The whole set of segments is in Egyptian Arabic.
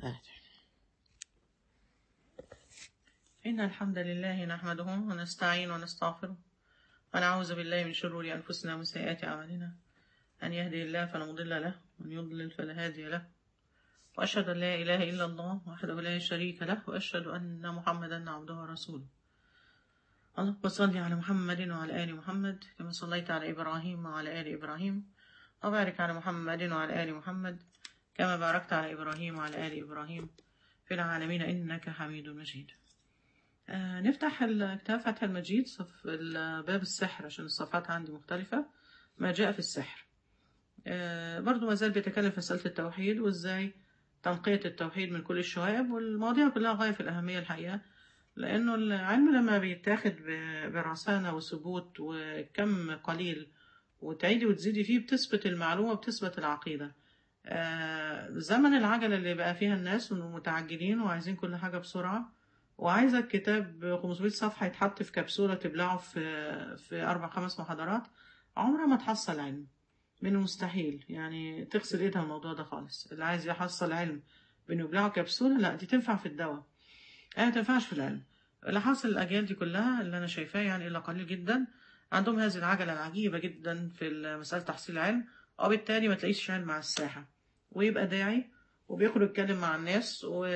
إن الحمد لله نحمده ونستعين ونستغفره ونعوذ بالله من شرور أنفسنا ومن سيئات أعمالنا أن يهدي الله فلا مضل له ومن يضلل فلا هادي له وأشهد أن لا إله إلا الله وحده لا شريك له وأشهد أن محمدا عبده ورسوله اللهم صل على محمد وعلى آل محمد كما صليت على إبراهيم وعلى آل إبراهيم وبارك على محمد وعلى آل محمد كما باركت على إبراهيم وعلى آل إبراهيم في العالمين إنك حميد مجيد آه نفتح الكتاب فتح المجيد صف باب السحر عشان الصفحات عندي مختلفة ما جاء في السحر آه برضو ما زال بيتكلم في مسألة التوحيد وإزاي تنقية التوحيد من كل الشوائب والمواضيع كلها غاية في الأهمية الحقيقة لأنه العلم لما بيتاخد برسانة وثبوت وكم قليل وتعيدي وتزيدي فيه بتثبت المعلومة بتثبت العقيدة آه زمن العجلة اللي بقى فيها الناس متعجلين وعايزين كل حاجة بسرعة وعايزة الكتاب 500 صفحة يتحط في كبسولة تبلعه في في أربع خمس محاضرات عمرها ما تحصل علم من المستحيل يعني تغسل ايدها الموضوع ده خالص اللي عايز يحصل علم بانه يبلعه كبسولة لا دي تنفع في الدواء اه ما تنفعش في العلم اللي حاصل الأجيال دي كلها اللي أنا شايفاه يعني إلا قليل جدا عندهم هذه العجلة العجيبة جدا في مسألة تحصيل العلم وبالتالي ما تلاقيش علم مع الساحة ويبقى داعي وبيخرج يتكلم مع الناس و...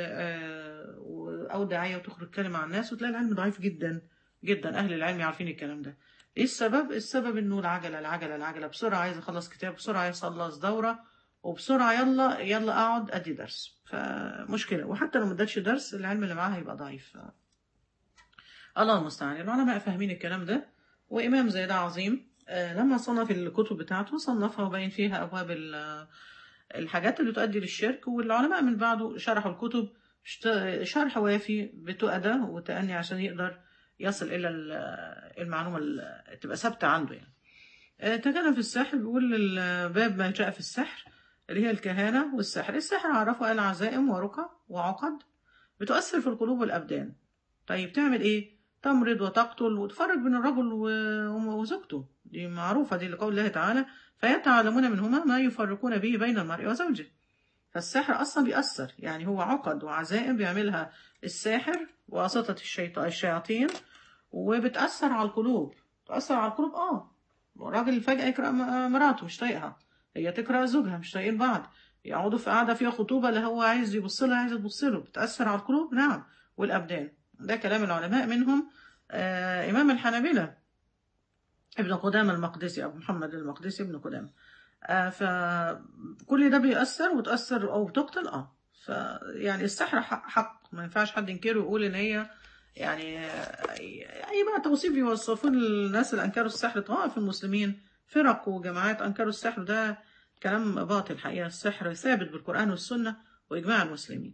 أو داعية وتخرج تتكلم مع الناس وتلاقي العلم ضعيف جدا جدا أهل العلم عارفين الكلام ده إيه السبب؟ السبب إنه العجلة العجلة العجلة بسرعة عايز أخلص كتاب بسرعة عايز أخلص دورة وبسرعة يلا يلا أقعد أدي درس فمشكلة وحتى لو ما ادتش درس العلم اللي معاها هيبقى ضعيف ف... الله المستعان العلماء فاهمين الكلام ده وإمام زي ده عظيم لما صنف الكتب بتاعته صنفها وبين فيها أبواب الحاجات اللي تؤدي للشرك والعلماء من بعده شرحوا الكتب شرح وافي بتؤدى وتأني عشان يقدر يصل إلى المعلومة اللي تبقى ثابتة عنده يعني تكلم في السحر بيقول باب ما جاء في السحر اللي هي الكهانة والسحر السحر عرفوا العزائم ورقى وعقد بتؤثر في القلوب والأبدان طيب تعمل إيه؟ تمرض وتقتل وتفرق بين الرجل وزوجته دي معروفة دي لقول الله تعالى فيتعلمون منهما ما يفرقون به بين المرء وزوجه فالسحر أصلا بيأثر يعني هو عقد وعزائم بيعملها الساحر واسطة الشياطين وبتأثر على القلوب تأثر على القلوب اه الراجل فجأة يقرأ مراته مش طايقها هي تقرأ زوجها مش طايقين بعض يقعدوا في قاعدة فيها خطوبة اللي هو عايز يبص لها عايز تبص له بتأثر على القلوب نعم والأبدان ده كلام العلماء منهم آه إمام الحنابلة ابن قدامة المقدسي أبو محمد المقدسي ابن قدامة آه فكل ده بيأثر وتأثر أو بتقتل اه فيعني السحر حق ما ينفعش حد ينكره ويقول إن هي يعني أي بقى توصيف يوصفون الناس اللي أنكروا السحر طوائف المسلمين فرق وجماعات أنكروا السحر ده كلام باطل الحقيقة السحر ثابت بالقرآن والسنة وإجماع المسلمين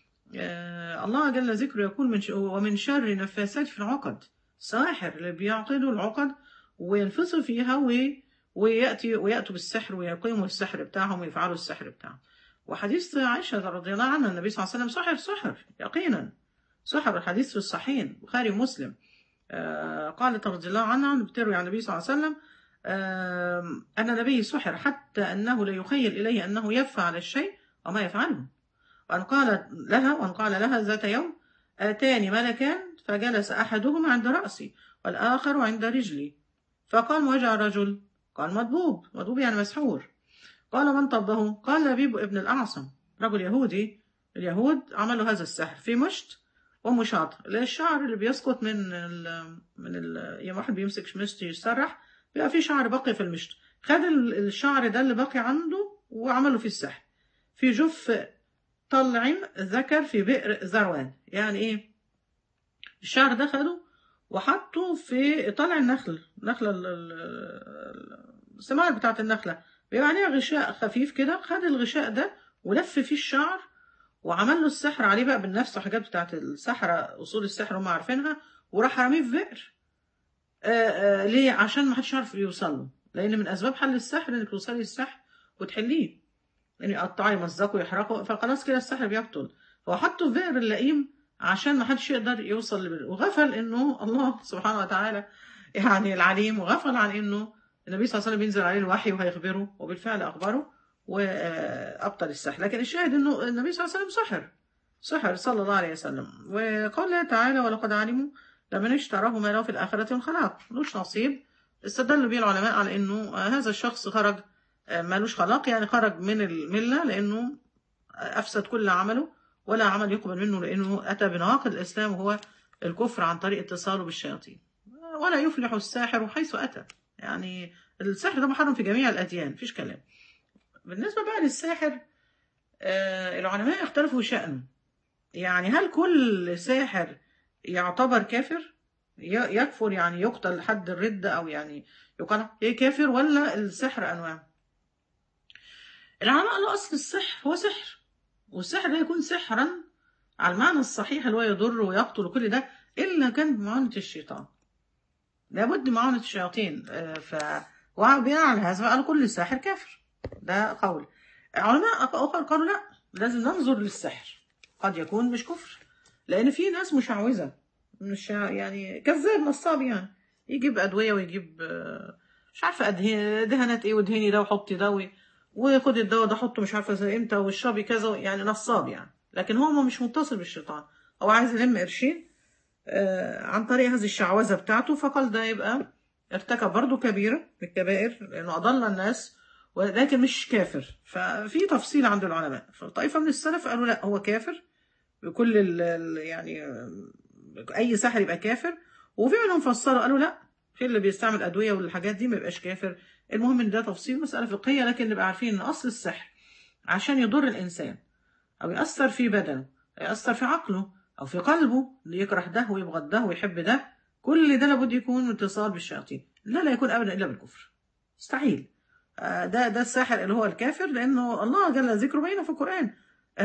آه الله جل ذكره يقول من ومن شر نفاسات في العقد ساحر اللي بيعقدوا العقد وينفصوا فيها وي ويأتي ويأتوا بالسحر ويقيموا السحر بتاعهم ويفعلوا السحر بتاعهم وحديث عائشة رضي الله عنها النبي صلى الله عليه وسلم سحر سحر يقينا سحر الحديث في الصحيحين بخاري ومسلم آه قالت رضي الله عنها بتروي عن النبي صلى الله عليه وسلم آه أن النبي سحر حتى أنه لا يخيل إليه أنه يفعل الشيء وما يفعله وأن قال لها وأن قال لها ذات يوم آتاني ملكان فجلس أحدهما عند رأسي والآخر عند رجلي فقال وجع الرجل قال مدبوب مدبوب يعني مسحور قال من طبه قال لبيب ابن الأعصم رجل يهودي اليهود عملوا هذا السحر في مشط ومشاط الشعر اللي بيسقط من ال من ال يوم واحد بيمسك مشط يسرح بيبقى في شعر بقي في المشط خد الشعر ده اللي باقي عنده وعمله في السحر في جف طلعم ذكر في بئر ذروان يعني ايه الشعر ده خده وحطه في طلع النخل النخلة الثمار بتاعت النخلة بيبقى عليها غشاء خفيف كده خد الغشاء ده ولف فيه الشعر وعمل له السحر عليه بقى بالنفس وحاجات بتاعت السحرة أصول السحر هم عارفينها وراح رميه في بئر آآ آآ ليه عشان ما حدش يعرف يوصل له لأن من أسباب حل السحر إنك توصلي السحر وتحليه إن يقطعه يمزقه يحرقه فخلاص كده السحر بيبطل فهو حطه في بئر اللئيم عشان ما حدش يقدر يوصل لبئر وغفل إنه الله سبحانه وتعالى يعني العليم وغفل عن إنه النبي صلى الله عليه وسلم بينزل عليه الوحي وهيخبره وبالفعل أخبره وأبطل السحر لكن الشاهد إنه النبي صلى الله عليه وسلم سحر سحر صلى الله عليه وسلم وقال الله تعالى ولقد علموا لمن اشتراه ما له في الآخرة من خلاق ملوش نصيب استدل به العلماء على انه هذا الشخص خرج مالوش خلاق يعني خرج من الملة لانه افسد كل عمله ولا عمل يقبل منه لانه اتى بنواقض الاسلام وهو الكفر عن طريق اتصاله بالشياطين ولا يفلح الساحر حيث اتى يعني السحر ده محرم في جميع الاديان مفيش كلام بالنسبه بقى للساحر آه العلماء اختلفوا شأنه يعني هل كل ساحر يعتبر كافر يكفر يعني يقتل حد الردة أو يعني يقال إيه كافر ولا السحر أنواع العلماء قالوا أصل السحر هو سحر والسحر ده يكون سحرا على المعنى الصحيح اللي هو يضر ويقتل وكل ده إلا كان بمعونة الشيطان لابد معونة الشياطين ف وبناء على هذا قالوا كل ساحر كافر ده قول علماء آخر قالوا لا لازم ننظر للسحر قد يكون مش كفر لأن في ناس مشعوذة مش يعني كذاب نصاب يعني يجيب أدوية ويجيب مش عارفة دهانات إيه ودهني ده وحطي ده وخد الدواء ده حطه مش عارفة زي إمتى واشربي كذا يعني نصاب يعني لكن هو مش متصل بالشيطان هو عايز يلم قرشين عن طريق هذه الشعوذة بتاعته فقال ده يبقى ارتكب برضه كبيرة من الكبائر لأنه أضل الناس ولكن مش كافر ففي تفصيل عند العلماء فطائفة من السلف قالوا لا هو كافر بكل ال يعني اي ساحر يبقى كافر وفي منهم فسروا قالوا لا في اللي بيستعمل ادويه والحاجات دي ما يبقاش كافر المهم ان ده تفصيل مساله فقهيه لكن نبقى عارفين ان اصل السحر عشان يضر الانسان او ياثر في بدنه ياثر في عقله او في قلبه يكره ده ويبغض ده ويحب ده كل ده لابد يكون اتصال بالشياطين لا لا يكون ابدا الا بالكفر مستحيل ده ده الساحر اللي هو الكافر لانه الله جل ذكره بينه في القران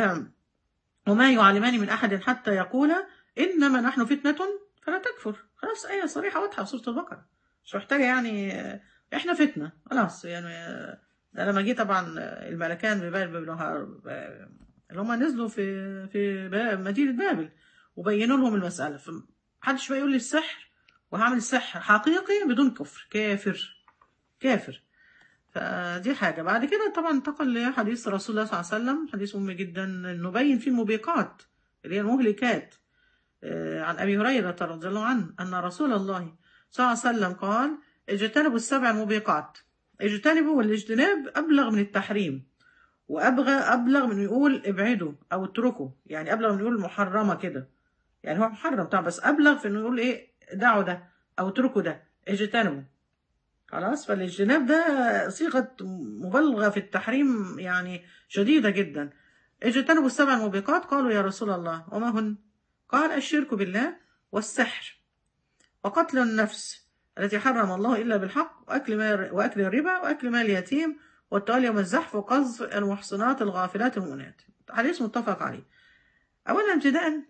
وما يعلمان من احد حتى يقولا انما نحن فتنه فلا تكفر خلاص ايه صريحه واضحه في سوره البقره مش محتاجه يعني احنا فتنه خلاص يعني لما جه طبعا الملكان ببابل اللي هم نزلوا في في مدينه بابل وبينوا لهم المساله فمحدش بقى يقول لي السحر وهعمل السحر حقيقي بدون كفر كافر كافر فدي حاجة بعد كده طبعا انتقل لحديث رسول الله صلى الله عليه وسلم حديث مهم جدا نبين فيه الموبقات اللي هي المهلكات عن أبي هريرة رضي الله عنه أن رسول الله صلى الله عليه وسلم قال اجتنبوا السبع الموبقات اجتنبوا والاجتناب أبلغ من التحريم وأبغى أبلغ من يقول ابعدوا أو اتركوا يعني أبلغ من يقول محرمة كده يعني هو محرم طبعا بس أبلغ في إنه يقول إيه دعوا ده أو اتركوا ده اجتنبوا خلاص فالاجتناب ده صيغة مبالغة في التحريم يعني شديدة جدا اجتنبوا السبع الموبقات قالوا يا رسول الله وما هن قال الشرك بالله والسحر وقتل النفس التي حرم الله إلا بالحق وأكل, ما وأكل الربا وأكل مال اليتيم والتولي يوم الزحف وقذف المحصنات الغافلات المؤمنات حديث متفق عليه أولا ابتداء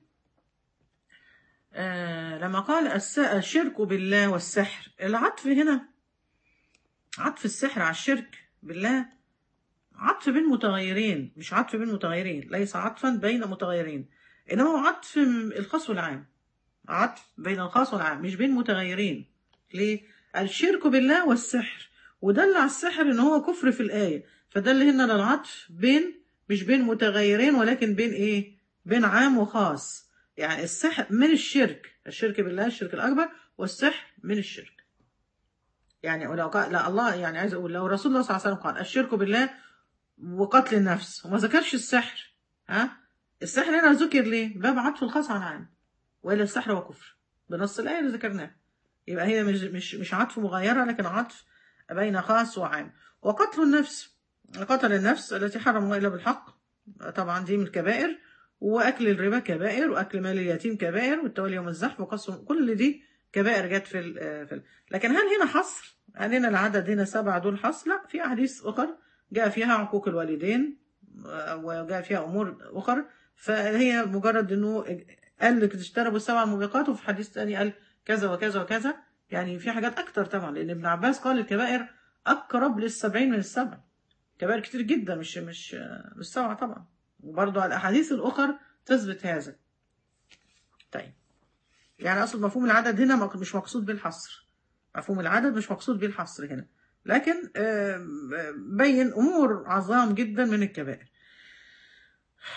آه لما قال الشرك بالله والسحر العطف هنا عطف السحر على الشرك بالله عطف بين متغيرين مش عطف بين متغيرين ليس عطفا بين متغيرين إنما هو عطف الخاص والعام عطف بين الخاص والعام مش بين متغيرين ليه؟ الشرك بالله والسحر ودل على السحر إن هو كفر في الآية فدل هنا للعطف بين مش بين متغيرين ولكن بين إيه؟ بين عام وخاص يعني السحر من الشرك الشرك بالله الشرك الأكبر والسحر من الشرك يعني ولو قال لا الله يعني عايز اقول لو رسول الله صلى الله عليه وسلم قال الشرك بالله وقتل النفس وما ذكرش السحر ها السحر هنا ذكر ليه؟ باب عطف الخاص عن عام والا السحر هو كفر بنص الايه اللي ذكرناها يبقى هي مش مش مش عطف مغايره لكن عطف بين خاص وعام وقتل النفس قتل النفس التي حرم الله الا بالحق طبعا دي من الكبائر واكل الربا كبائر واكل مال اليتيم كبائر والتولي يوم الزحف وقسم كل دي كبائر جت في ال في ال لكن هل هنا حصر؟ هل هنا العدد هنا سبعة دول حصر؟ لا في أحاديث أخر جاء فيها عقوق الوالدين وجاء فيها أمور أخر فهي مجرد إنه قال لك تجتنبوا السبع الموبقات وفي حديث تاني قال كذا وكذا وكذا يعني في حاجات أكتر طبعا لأن ابن عباس قال الكبائر أقرب للسبعين من السبع كبائر كتير جدا مش مش مش سبعة طبعا وبرضه الأحاديث الأخر تثبت هذا طيب يعني اصل مفهوم العدد هنا مش مقصود بالحصر مفهوم العدد مش مقصود بالحصر هنا لكن بين امور عظام جدا من الكبائر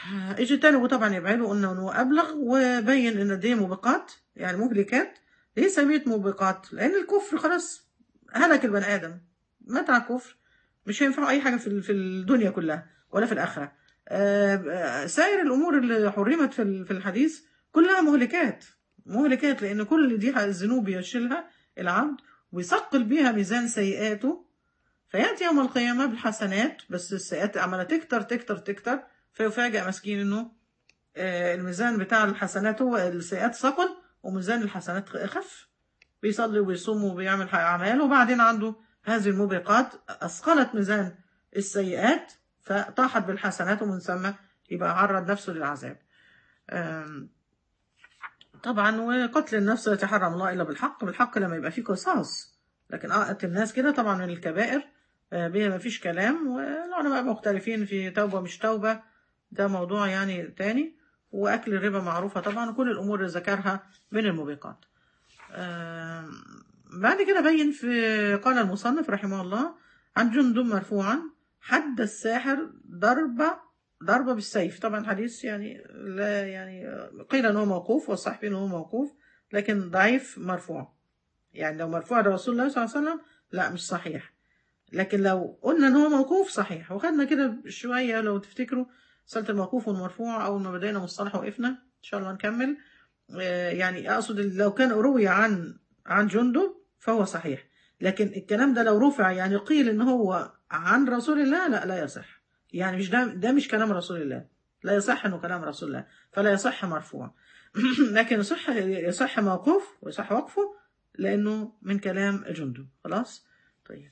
اجتنبوا طبعا يبعدوا قلنا انه ابلغ وبين ان دي موبقات يعني مهلكات ليه سميت موبقات؟ لان الكفر خلاص هلك البني ادم مات على الكفر مش هينفعه اي حاجه في في الدنيا كلها ولا في الاخره آه، سائر الامور اللي حرمت في في الحديث كلها مهلكات مهلكات لان كل دي الذنوب يشيلها العبد ويثقل بيها ميزان سيئاته فياتي يوم القيامه بالحسنات بس السيئات عماله تكتر تكتر تكتر فيفاجئ مسكين انه آه، الميزان بتاع الحسنات هو السيئات ثقل وميزان الحسنات خف بيصلي وبيصوم وبيعمل اعمال وبعدين عنده هذه الموبقات اثقلت ميزان السيئات فطاحت بالحسنات ومن ثم يبقى عرض نفسه للعذاب آم، طبعا وقتل النفس لا يتحرم الله الا بالحق بالحق لما يبقى فيه قصاص لكن قتل الناس كده طبعا من الكبائر آه، بيها ما فيش كلام والعلماء مختلفين في توبه مش توبه ده موضوع يعني تاني واكل الربا معروفه طبعا وكل الامور اللي ذكرها من الموبقات آم، بعد كده بين في قال المصنف رحمه الله عن جندب مرفوعا حد الساحر ضربة ضربة بالسيف طبعا حديث يعني لا يعني قيل انه موقوف والصحيح انه موقوف لكن ضعيف مرفوع يعني لو مرفوع لرسول الله صلى الله عليه وسلم لا مش صحيح لكن لو قلنا ان هو موقوف صحيح وخدنا كده شوية لو تفتكروا سلة الموقوف والمرفوع اول ما بدأنا مصطلح وقفنا ان شاء الله نكمل آه، يعني اقصد لو كان روي عن عن جندب فهو صحيح لكن الكلام ده لو رفع يعني قيل ان هو عن رسول الله لا لا يصح يعني مش ده ده مش كلام رسول الله لا يصح انه كلام رسول الله فلا يصح مرفوع لكن يصح يصح موقوف ويصح وقفه لانه من كلام الجندب خلاص طيب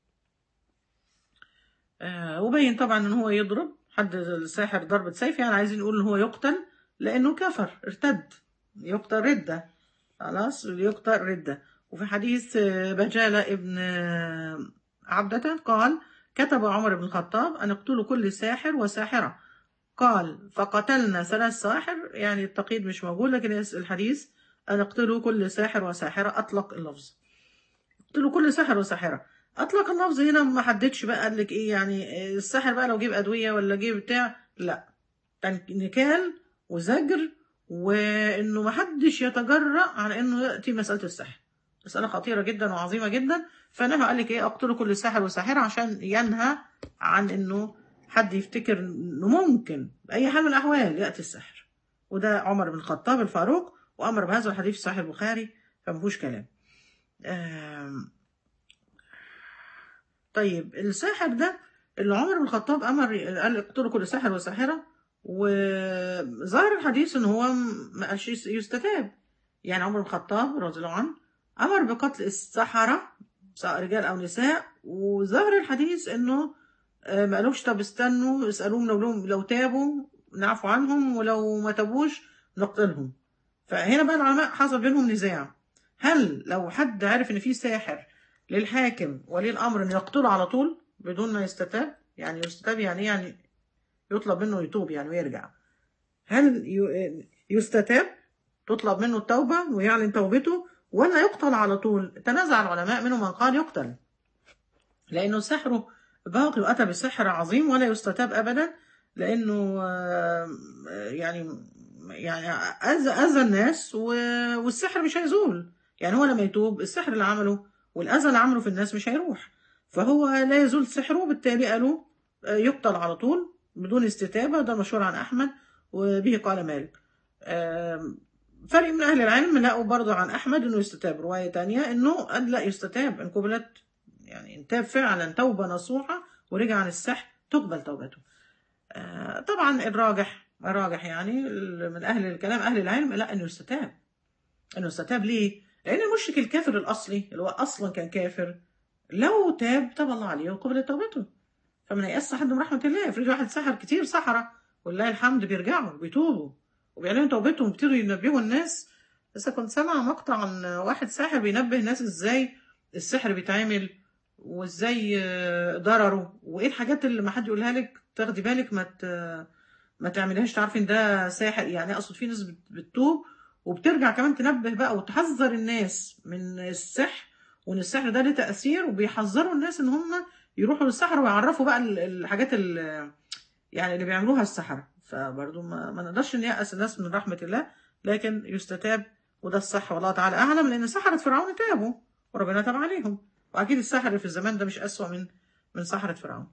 آه وبين طبعا ان هو يضرب حد الساحر ضربة سيف يعني عايزين نقول ان هو يقتل لانه كفر ارتد يقتل ردة خلاص يقتل ردة وفي حديث آه، بجالة ابن آه، عبدة قال كتب عمر بن الخطاب أن اقتلوا كل ساحر وساحرة قال فقتلنا ثلاث ساحر يعني التقييد مش موجود لكن الحديث أن اقتلوا كل ساحر وساحرة أطلق اللفظ اقتلوا كل ساحر وساحرة أطلق اللفظ هنا ما حددش بقى قال لك إيه يعني الساحر بقى لو جيب أدوية ولا جيب بتاع لا كان نكال وزجر وإنه ما حدش يتجرأ على إنه يأتي مسألة السحر مسألة خطيرة جدا وعظيمة جدا فنهى قال لك ايه اقتلوا كل ساحر وساحرة عشان ينهى عن انه حد يفتكر انه ممكن بأي حال من الأحوال يأتي السحر وده عمر بن الخطاب الفاروق وأمر بهذا الحديث في صحيح البخاري فما فيهوش كلام آم، طيب الساحر ده اللي عمر بن الخطاب أمر قال اقتلوا كل ساحر وساحرة وظاهر الحديث ان هو ما قالش يستتاب يعني عمر بن الخطاب رضي الله عنه أمر بقتل السحرة سواء رجال أو نساء وظاهر الحديث إنه آه، ما قالوش طب استنوا اسألوهم لو لو, لو تابوا نعفو عنهم ولو ما تابوش نقتلهم فهنا بقى العلماء حصل بينهم نزاع هل لو حد عرف إن في ساحر للحاكم ولي الأمر إنه يقتله على طول بدون ما يستتاب يعني يستتاب يعني إيه؟ يعني يطلب منه يتوب يعني ويرجع هل ي- يستتاب تطلب منه التوبة ويعلن توبته ولا يقتل على طول تنازع العلماء منهم من قال يقتل لأنه سحره باقي وأتى بسحر عظيم ولا يستتاب أبدا لأنه آه، يعني يعني أذى أذى الناس و- والسحر مش هيزول يعني هو لما يتوب السحر اللي عمله والأذى اللي عمله في الناس مش هيروح فهو لا يزول سحره بالتالي قالوا آه، يقتل على طول بدون استتابة ده مشهور عن أحمد وبه قال مالك آم، فريق من أهل العلم لقوا برضه عن أحمد إنه يستتاب رواية تانية إنه قال لا يستتاب إن قبلت يعني إن تاب فعلا توبة نصوحة ورجع عن السحر تقبل توبته آه، طبعا الراجح الراجح يعني من أهل الكلام أهل العلم لا إنه يستتاب إنه يستتاب ليه؟ لأن المشرك الكافر الأصلي اللي هو أصلا كان كافر لو تاب تاب الله عليه وقبلت توبته فمن يأس حد من رحمة الله افرض واحد سحر كتير سحرة ولله الحمد بيرجعوا بيتوبوا وبيعلنوا توبتهم وبيبتدوا ينبهوا الناس لسه كنت سامعة مقطع عن واحد ساحر بينبه الناس ازاي السحر بيتعمل وازاي آه، ضرره وايه الحاجات اللي ما حد يقولها لك تاخدي بالك ما ت- ما تعملهاش تعرفي ان ده ساحر يعني اقصد في ناس بت- بتتوب وبترجع كمان تنبه بقى وتحذر الناس من السحر وان السحر ده له تأثير وبيحذروا الناس ان هم يروحوا للسحر ويعرفوا بقى ال- الحاجات اللي يعني اللي بيعملوها السحرة فبرضه ما, ما نقدرش نيأس الناس من رحمة الله لكن يستتاب وده الصح والله تعالى أعلم لأن سحرة فرعون تابوا وربنا تاب عليهم وأكيد السحر اللي في الزمان ده مش أسوأ من من سحرة فرعون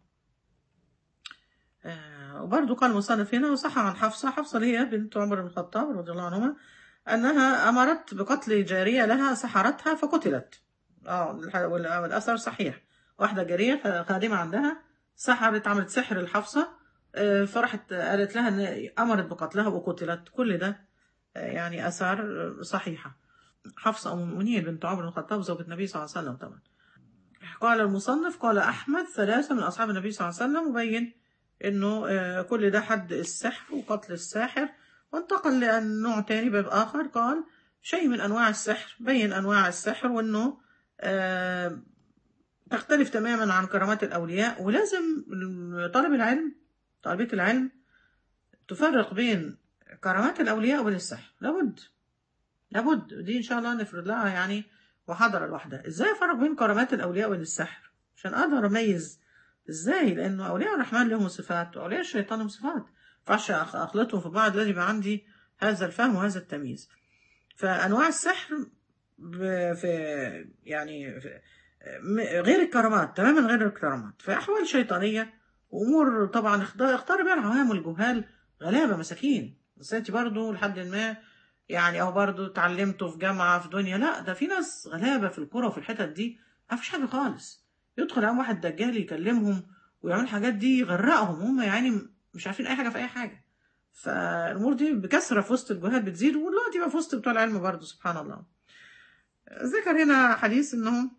آه وبرضه قال المصنف هنا وصح عن حفصة حفصة اللي هي بنت عمر بن الخطاب رضي الله عنهما أنها أمرت بقتل جارية لها سحرتها فقتلت اه والأثر صحيح واحدة جارية خادمة عندها سحرت عملت سحر الحفصة آه فراحت قالت لها ان امرت بقتلها وقتلت كل ده آه يعني اثار صحيحه حفصه ام المؤمنين بنت عمر بن الخطاب زوجة النبي صلى الله عليه وسلم طبعا قال المصنف قال احمد ثلاثه من اصحاب النبي صلى الله عليه وسلم وبين انه آه كل ده حد السحر وقتل الساحر وانتقل لنوع تاني باب اخر قال شيء من انواع السحر بين انواع السحر وانه تختلف تماما عن كرامات الاولياء ولازم طالب العلم طالبة العلم تفرق بين كرامات الأولياء وبين السحر لابد لابد دي إن شاء الله نفرض لها يعني محاضرة لوحدها إزاي أفرق بين كرامات الأولياء وبين السحر عشان أقدر أميز إزاي لأنه أولياء الرحمن لهم صفات وأولياء الشيطان لهم صفات فعش أخلطهم في بعض لازم يبقى عندي هذا الفهم وهذا التمييز فأنواع السحر في يعني في غير الكرامات تماما غير الكرامات في أحوال شيطانية وامور طبعا اختار بقى العوام والجهال غلابه مساكين بس انت برضه لحد ما يعني او برضه اتعلمتوا في جامعه في دنيا لا ده في ناس غلابه في الكوره وفي الحتت دي ما فيش حاجه خالص يدخل عليهم واحد دجال يكلمهم ويعمل الحاجات دي يغرقهم هم يعني مش عارفين اي حاجه في اي حاجه فالامور دي بكثره في وسط الجهال بتزيد ودلوقتي بقى في وسط بتوع العلم برضه سبحان الله ذكر هنا حديث انه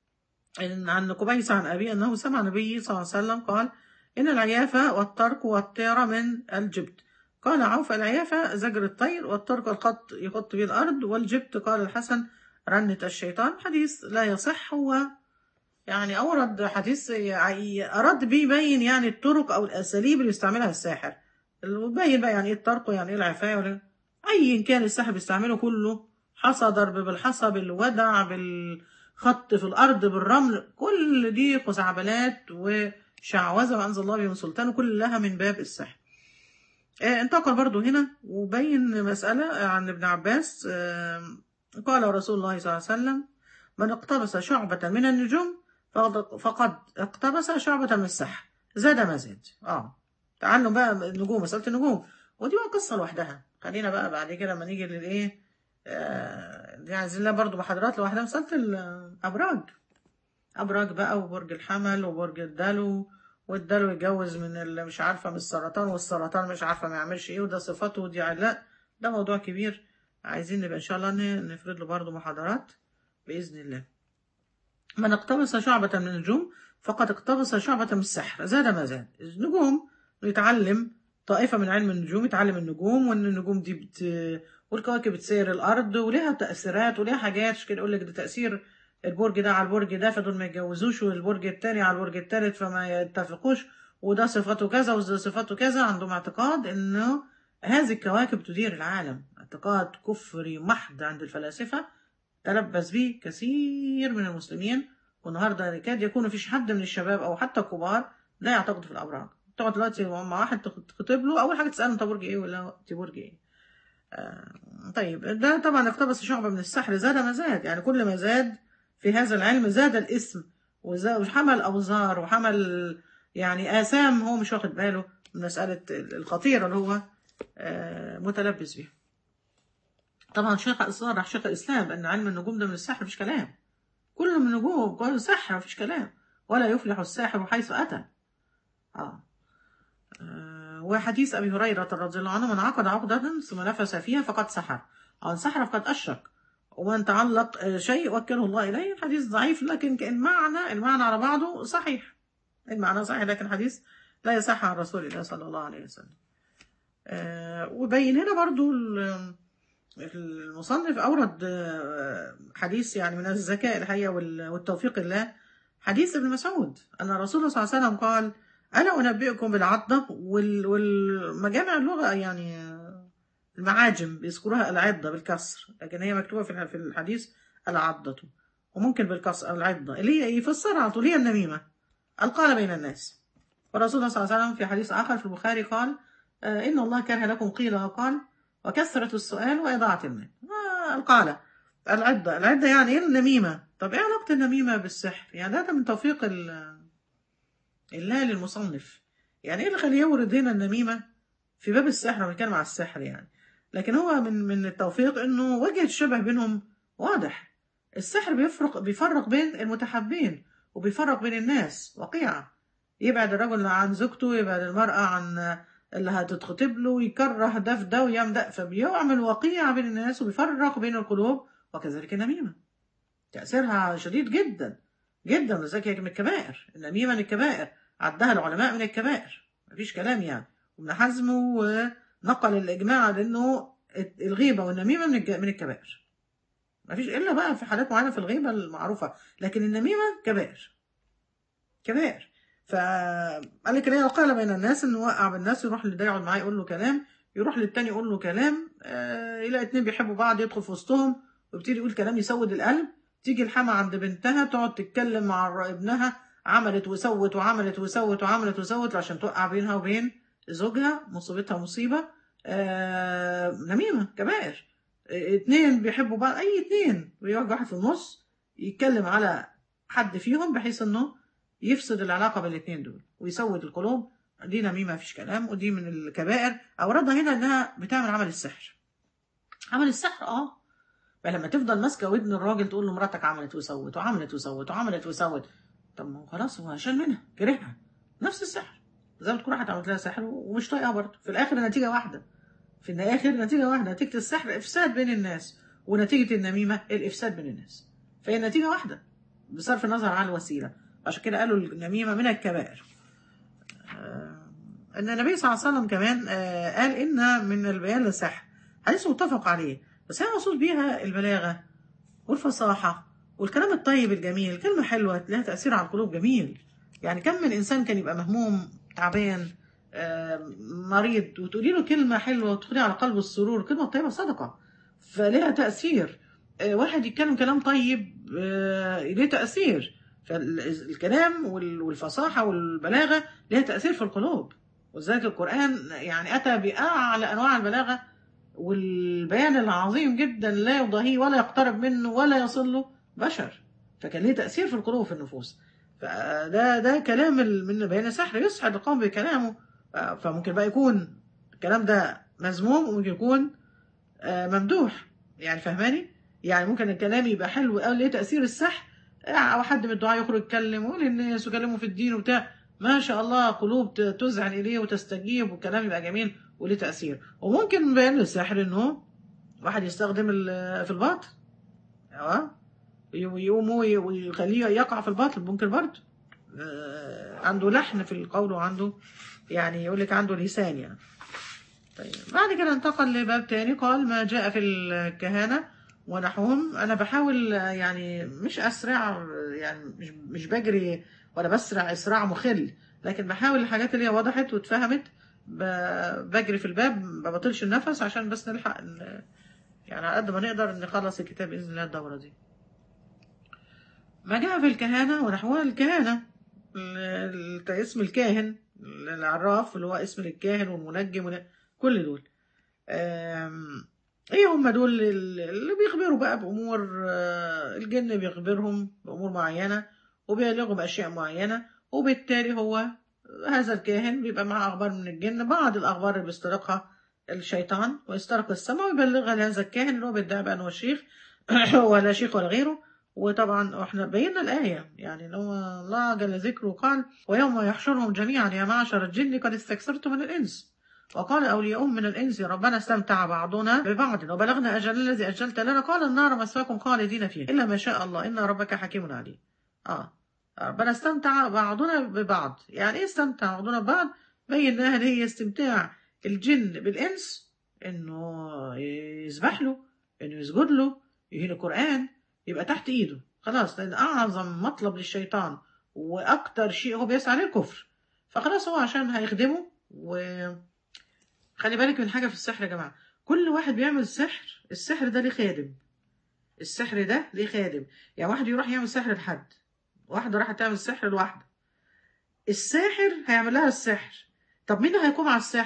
إن عن قبيس عن ابي انه سمع النبي صلى الله عليه وسلم قال إن العيافة والطرق والطيرة من الجبت قال عوف العيافة زجر الطير والطرق الخط يخط به الأرض والجبت قال الحسن رنة الشيطان حديث لا يصح هو يعني أورد حديث أراد بيه يبين يعني الطرق أو الأساليب اللي يستعملها الساحر وبين بقى يعني إيه الطرق ويعني إيه العفاية ولا أي كان الساحر بيستعمله كله حصى ضرب بالحصى بالودع بالخط في الأرض بالرمل كل دي خزعبلات و شعوذة وأنزل الله بهم سلطان كلها من باب السحر آه انتقل برضو هنا وبين مسألة عن ابن عباس آه قال رسول الله صلى الله عليه وسلم من اقتبس شعبة من النجوم فقد اقتبس شعبة من السحر زاد ما زاد اه تعلم بقى النجوم مسألة النجوم ودي بقى قصة لوحدها خلينا بقى بعد كده لما نيجي للايه آه دي عايزين لها برضه محاضرات لوحدها مسألة الأبراج أبراج بقى وبرج الحمل وبرج الدلو والدلو يتجوز من اللي مش عارفة من السرطان والسرطان مش عارفة ما يعملش ايه وده صفاته ودي لا ده موضوع كبير عايزين نبقى ان شاء الله نفرد له برضه محاضرات بإذن الله من اقتبس شعبة من النجوم فقد اقتبس شعبة من السحر زاد ما زاد النجوم يتعلم طائفة من علم النجوم يتعلم النجوم وان النجوم دي بت... والكواكب بتسير الأرض وليها تأثيرات وليها حاجات كده يقول لك ده تأثير البرج ده على البرج ده فدول ما يتجوزوش والبرج التاني على البرج التالت فما يتفقوش وده صفاته كذا وده صفاته كذا عندهم اعتقاد انه هذه الكواكب تدير العالم اعتقاد كفري محض عند الفلاسفة تلبس به كثير من المسلمين والنهارده يكاد يكون مفيش حد من الشباب او حتى الكبار لا يعتقد في الابراج تقعد دلوقتي مع واحد تخطب له اول حاجه تساله انت برج ايه ولا انت برج ايه آه طيب ده طبعا اقتبس شعبه من السحر زاد ما زاد يعني كل ما زاد في هذا العلم زاد الاسم وحمل أوزار وحمل يعني آثام هو مش واخد باله من مسألة الخطيرة اللي هو متلبس بها طبعا شيخ صرح شيخ الإسلام أن علم النجوم ده من السحر مفيش كلام كله من النجوم كله سحر مفيش كلام ولا يفلح الساحر حيث أتى آه. آه وحديث أبي هريرة رضي الله عنه من عقد عقدة ثم نفس فيها فقد سحر أو سحر فقد أشرك ومن تعلق شيء وكله الله إليه الحديث ضعيف لكن المعنى المعنى على بعضه صحيح المعنى صحيح لكن الحديث لا يصح عن رسول الله صلى الله عليه وسلم آه وبين هنا برضو المصنف أورد حديث يعني من الذكاء الحقيقة والتوفيق الله حديث ابن مسعود أن رسول الله صلى الله عليه وسلم قال أنا أنبئكم بالعضة والمجامع اللغة يعني المعاجم بيذكروها العضة بالكسر لكن هي مكتوبة في الحديث العضة وممكن بالكسر العضة اللي هي يفسرها على طول هي النميمة القال بين الناس ورسول الله صلى الله عليه وسلم في حديث آخر في البخاري قال آه، إن الله كره لكم قيل وقال وكثرة السؤال وإضاعة المال آه، القالة العدة العدة يعني إيه النميمة طب إيه علاقة النميمة بالسحر يعني ده من توفيق ال- الله للمصنف يعني إيه اللي خليه يورد هنا النميمة في باب السحر بنتكلم على السحر يعني لكن هو من من التوفيق إنه وجه الشبه بينهم واضح السحر بيفرق بيفرق بين المتحابين وبيفرق بين الناس وقيعة يبعد الرجل عن زوجته يبعد المرأة عن اللي هتتخطب له يكره ده في ده ويعمل ده فبيعمل وقيعة بين الناس وبيفرق بين القلوب وكذلك النميمة تأثيرها شديد جدا جدا لذلك هي من الكبائر النميمة من الكبائر عدها العلماء من الكبائر مفيش كلام يعني وابن حزم ونقل الإجماع على إنه الغيبة والنميمة من الج- من الكبائر مفيش إلا بقى في حالات معينة في الغيبة المعروفة لكن النميمة كبائر كبائر فقال لك لا يقال بين الناس انه وقع بالناس يروح لده يقعد معاه يقول له كلام يروح للتاني يقول له كلام آه يلاقي اتنين بيحبوا بعض يدخل في وسطهم ويبتدي يقول كلام يسود القلب تيجي الحما عند بنتها تقعد تتكلم مع الر- ابنها عملت وسوت وعملت وسوت وعملت وسوت عشان توقع بينها وبين زوجها مصيبتها مصيبة آه نميمة كبائر آه، اتنين بيحبوا بعض اي اتنين ويقعد واحد في النص يتكلم على حد فيهم بحيث انه يفسد العلاقة بين الاثنين دول ويسود القلوب دي نميمة مفيش كلام ودي من الكبائر أوردها هنا إنها بتعمل عمل السحر عمل السحر اه بقى لما تفضل ماسكة ودن الراجل تقول له مراتك عملت وسوت وعملت وسوت وعملت وسوت طب ما هو خلاص هو عشان منها كرهها نفس السحر زي ما تكون راحت عملت لها سحر ومش طايقها برضه في الآخر النتيجة واحدة في الآخر نتيجة واحدة نتيجة السحر إفساد بين الناس ونتيجة النميمة الإفساد بين الناس فهي النتيجة واحدة بصرف النظر عن الوسيلة عشان كده قالوا النميمة من الكبائر آه، ان النبي صلى الله عليه وسلم كمان آه، قال ان من البيان للسحر حديث متفق عليه بس هي مقصود بيها البلاغة والفصاحة والكلام الطيب الجميل كلمة حلوة لها تأثير على القلوب جميل يعني كم من إنسان كان يبقى مهموم تعبان آه، مريض وتقولي له كلمة حلوة وتدخلي على قلبه السرور كلمة طيبة صدقة فلها تأثير آه، واحد يتكلم كلام طيب آه، ليه تأثير فالكلام وال- والفصاحة والبلاغة لها تأثير في القلوب وذلك القرآن يعني أتى بأعلى أنواع البلاغة والبيان العظيم جدا لا يضاهيه ولا يقترب منه ولا يصل له بشر فكان ليه تأثير في القلوب وفي النفوس فده ده كلام ال- من بيان سحر يسعد القوم بكلامه ف- فممكن بقى يكون الكلام ده مذموم وممكن يكون آه، ممدوح يعني فهماني يعني ممكن الكلام يبقى حلو قوي ليه تأثير السحر آه، او حد من الدعاء يخرج يتكلم ويقول للناس ويكلموا في الدين وبتاع ما شاء الله قلوب ت- تذعن اليه وتستجيب والكلام يبقى جميل وليه تأثير وممكن بيان السحر انه واحد يستخدم ال- في الباطل اه ويقوم وي- ويخليه يقع في الباطل ممكن برضه آه، عنده لحن في القول وعنده يعني يقول لك عنده لسان يعني طيب بعد كده انتقل لباب تاني قال ما جاء في الكهنة ونحوهم أنا بحاول آه، يعني مش أسرع آه، يعني مش مش بجري ولا بسرع إسراع مخل لكن بحاول الحاجات اللي هي وضحت واتفهمت ب- بجري في الباب ما بطلش النفس عشان بس نلحق ن- يعني على قد ما نقدر نخلص الكتاب بإذن الله الدورة دي ما جاء في الكهنة ونحوها الكهنة ال- ال- اسم الكاهن العراف اللي هو اسم الكاهن والمنجم ون- كل دول آم، ايه هم دول ال- اللي بيخبروا بقى بأمور آه، الجن بيخبرهم بأمور معينة وبيبلغوا بأشياء معينة وبالتالي هو هذا الكاهن بيبقى معاه أخبار من الجن بعض الأخبار اللي بيسترقها الشيطان ويسترق السماء ويبلغها لهذا الكاهن اللي هو بيدعي بأنه هو شيخ ولا شيخ ولا غيره وطبعا احنا بينا الآية يعني ان هو الله جل ذكره قال ويوم يحشرهم جميعا يا معشر الجن قد استكثرتم من الإنس وقال أولياؤهم من الإنس ربنا استمتع بعضنا ببعض وبلغنا أجل الذي أجلت لنا قال النار مسواكم خالدين فيها إلا ما شاء الله إن ربك حكيم عليم آه ربنا استمتع بعضنا ببعض يعني إيه استمتع بعضنا ببعض بيناها إن هي استمتاع الجن بالإنس إنه يسبح له إنه يسجد له يهين القرآن يبقى تحت إيده خلاص لأن أعظم مطلب للشيطان وأكتر شيء هو بيسعى للكفر فخلاص هو عشان هيخدمه و خلي بالك من حاجة في السحر يا جماعة كل واحد بيعمل سحر السحر ده ليه خادم السحر ده ليه خادم يعني واحد يروح يعمل سحر لحد واحدة راحت تعمل سحر لواحدة الساحر هيعمل لها السحر طب مين اللي هيقوم على السحر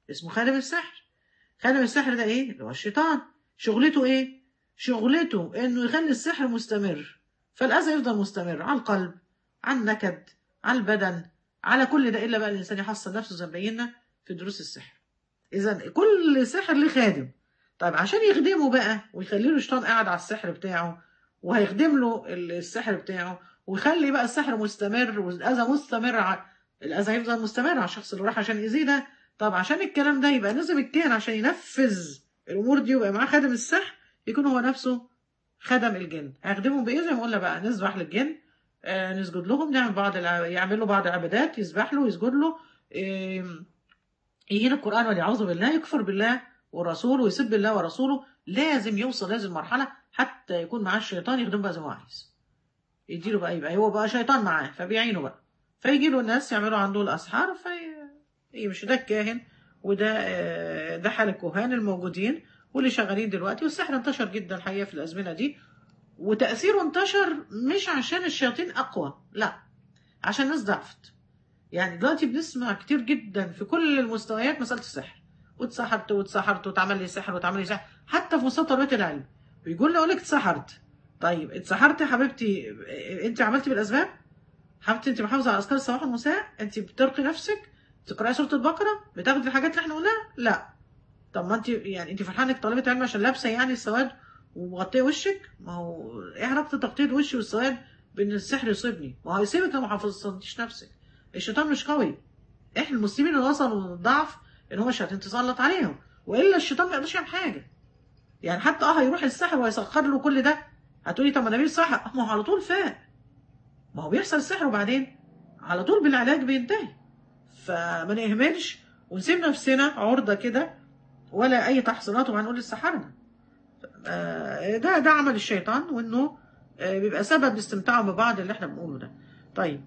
اسمه خادم السحر خادم السحر ده ايه اللي هو الشيطان شغلته ايه شغلته انه يخلي السحر مستمر فالاذى يفضل مستمر على القلب على النكد على البدن على كل ده الا بقى الانسان يحصل نفسه زي ما بينا في دروس السحر اذا كل سحر له خادم طيب عشان يخدمه بقى ويخلي له الشيطان قاعد على السحر بتاعه وهيخدم له السحر بتاعه ويخلي بقى السحر مستمر والاذى مستمر ع... الاذى هيفضل مستمر على الشخص اللي راح عشان يأذيه ده طب عشان الكلام ده يبقى لازم الكائن عشان ينفذ الامور دي ويبقى معاه خادم السحر يكون هو نفسه خدم الجن هيخدمهم بايه زي ما قلنا بقى نذبح للجن آه نسجد لهم نعمل بعض الع... يعملوا بعض العبادات يذبح له ويسجد له آه يهين القران والعياذ بالله يكفر بالله ورسوله ويسب الله ورسوله لازم يوصل لازم مرحله حتى يكون معاه الشيطان يخدم بقى زي ما هو عايز يديله بقى يبقى هو بقى شيطان معاه فبيعينه بقى فيجي له الناس يعملوا عنده الاسحار في يمشي ده الكاهن وده آه ده حال الكهان الموجودين واللي شغالين دلوقتي والسحر انتشر جدا الحقيقه في الازمنه دي وتاثيره انتشر مش عشان الشياطين اقوى لا عشان الناس ضعفت يعني دلوقتي بنسمع كتير جدا في كل المستويات مساله السحر واتسحرت واتسحرت واتعمل لي سحر واتعمل لي سحر حتى في مستوى تربيه العلم بيقول لي اقول لك اتسحرت طيب اتسحرت يا حبيبتي انت عملتي بالاسباب حبيبتي انت محافظه على اذكار الصباح والمساء انت بترقي نفسك تقراي سوره البقره بتاخدي الحاجات اللي احنا قلناها لا طب ما انت يعني انت فرحانه انك طالبه علم عشان لابسه يعني السواد ومغطيه وشك ما هو ايه علاقه تغطيه وشي والسواد بان السحر يصيبني ما هو هيسيبك لو ما حافظتيش نفسك الشيطان مش قوي احنا المسلمين اللي وصلوا للضعف ان هو الشياطين تسلط عليهم والا الشيطان ما يقدرش يعمل حاجه يعني حتى اه هيروح السحر ويسخر له كل ده هتقولي طب ما النبي صح ما هو على طول فاق ما هو بيحصل السحر وبعدين على طول بالعلاج بينتهي فما نهملش ونسيب نفسنا عرضه كده ولا اي تحصينات وهنقول السحرنا ده ده عمل الشيطان وانه بيبقى سبب استمتاعه ببعض اللي احنا بنقوله ده طيب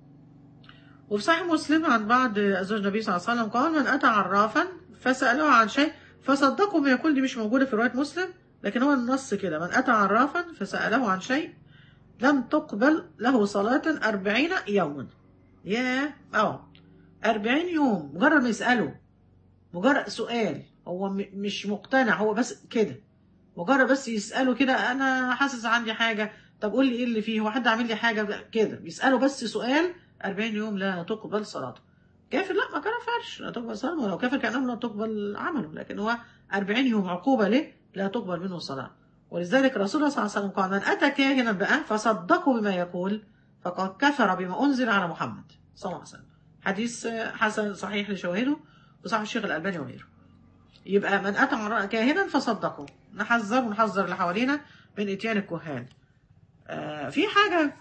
وفي صحيح مسلم عن بعض ازواج النبي صلى الله عليه وسلم قال من اتى عرافا فساله عن شيء فصدقه ما يقول دي مش موجوده في روايه مسلم لكن هو النص كده من اتى عرافا فساله عن شيء لم تقبل له صلاة أربعين يوما يا اه أربعين يوم مجرد ما يسأله مجرد سؤال هو مش مقتنع هو بس كده مجرد بس يسأله كده أنا حاسس عندي حاجة طب قول لي إيه اللي فيه هو حد عامل لي حاجة كده بيسأله بس سؤال أربعين يوم لا تقبل صلاته كافر لا ما كفرش لا تقبل صلاته ولو كافر كان لا تقبل عمله لكن هو أربعين يوم عقوبة ليه لا تقبل منه صلاة ولذلك رسول الله صلى الله عليه وسلم قال من أتى كاهنا بقى فصدقوا بما يقول فقد كفر بما أنزل على محمد صلى الله عليه وسلم حديث حسن صحيح لشواهده وصحيح الشيخ الألباني وغيره يبقى من أتى كاهنا فصدقوا نحذر ونحذر اللي حوالينا من إتيان الكهان آه في حاجة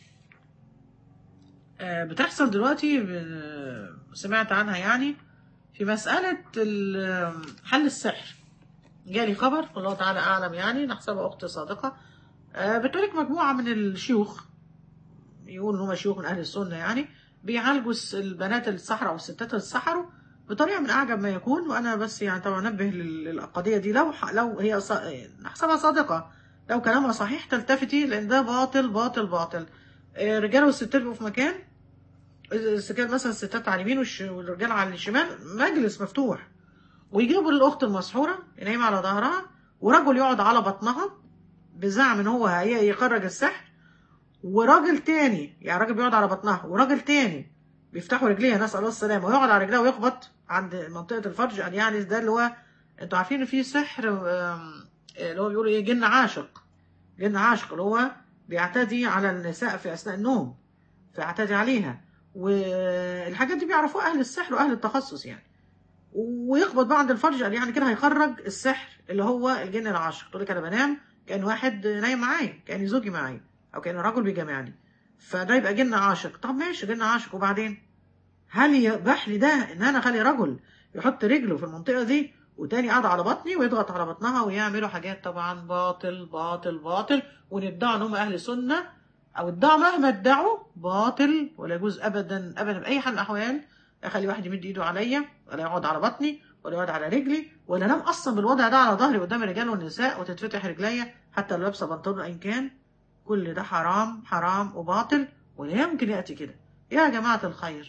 آه بتحصل دلوقتي سمعت عنها يعني في مسألة حل السحر جالي خبر والله تعالى أعلم يعني نحسبها أخت صادقة آه بتقولك مجموعة من الشيوخ يقولوا إن هم شيوخ من أهل السنة يعني بيعالجوا البنات السحرة أو الستات السحروا بطريقة من أعجب ما يكون وأنا بس يعني طبعا أنبه للقضية دي لو لو هي نحسبها صادقة لو كلامها صحيح تلتفتي لأن ده باطل باطل باطل آه الرجالة والستات بيبقوا في مكان الستات مثلا الستات على اليمين والرجال على الشمال مجلس مفتوح ويجيبوا الاخت المسحوره نايمه على ظهرها ورجل يقعد على بطنها بزعم ان هو يخرج السحر وراجل تاني يعني راجل بيقعد على بطنها وراجل تاني بيفتحوا رجليها نسال الله السلامه ويقعد على رجلها ويخبط عند منطقه الفرج يعني ده اللي هو انتوا عارفين ان في سحر اللي هو بيقولوا ايه جن عاشق جن عاشق اللي هو بيعتدي على النساء في اثناء النوم فيعتدي عليها والحاجات دي بيعرفوها اهل السحر واهل التخصص يعني ويخبط بقى عند الفرج قال يعني كده هيخرج السحر اللي هو الجن العاشق تقول لك انا بنام كان واحد نايم معايا كان زوجي معايا او كان رجل بيجامعني فده يبقى جن عاشق طب ماشي جن عاشق وبعدين هل يباح لي ده ان انا اخلي رجل يحط رجله في المنطقه دي وتاني قاعد على بطني ويضغط على بطنها ويعملوا حاجات طبعا باطل باطل باطل وندعوا ان هم اهل سنه او ادعوا مهما ادعوا باطل ولا يجوز ابدا ابدا باي حال من الاحوال اخلي واحد يمد ايده عليا ولا يقعد على بطني ولا يقعد على رجلي ولا انام اصلا بالوضع ده على ظهري قدام الرجال والنساء وتتفتح رجليا حتى لو لابسه بنطلون ايا كان كل ده حرام حرام وباطل ولا يمكن ياتي كده يا جماعه الخير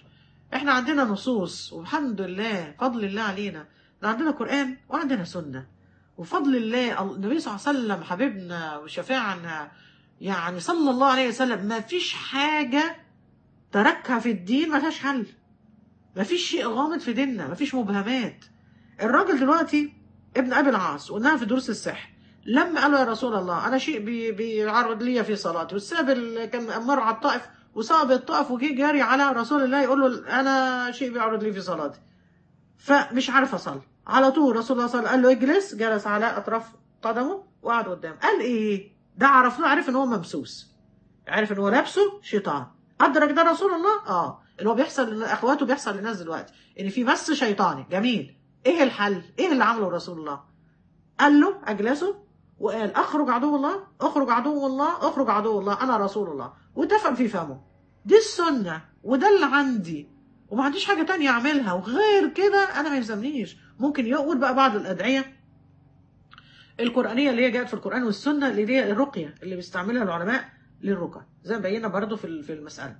احنا عندنا نصوص والحمد لله فضل الله علينا إحنا عندنا قرآن وعندنا سنة وفضل الله النبي صلى الله عليه وسلم حبيبنا وشفيعنا يعني صلى الله عليه وسلم ما فيش حاجة تركها في الدين ما فيهاش حل ما فيش شيء غامض في ديننا ما فيش مبهمات الراجل دلوقتي ابن ابي العاص وقلناها في دروس السحر لما قال له يا رسول الله انا شيء بي بيعرض لي في صلاتي والساب ال- كان مر على الطائف وصاب الطائف وجي جاري على رسول الله يقول له انا شيء بيعرض لي في صلاتي فمش عارف اصلي على طول رسول الله صلى الله عليه وسلم قال له اجلس جلس على اطراف قدمه وقعد قدامه قال ايه ده عرفناه عرف ان هو ممسوس عرف ان هو لابسه شيطان ادرك ده رسول الله اه اللي هو بيحصل لاخواته بيحصل للناس دلوقتي ان في مس شيطاني جميل ايه الحل ايه اللي عمله رسول الله قال له اجلسه وقال اخرج عدو الله اخرج عدو الله اخرج عدو الله انا رسول الله ودفن في فمه دي السنه وده اللي عندي وما عنديش حاجه تانية اعملها وغير كده انا ما يلزمنيش ممكن يقول بقى بعض الادعيه القرانيه اللي هي جاءت في القران والسنه اللي هي الرقيه اللي بيستعملها العلماء للرقى زي ما بينا برضو في في المساله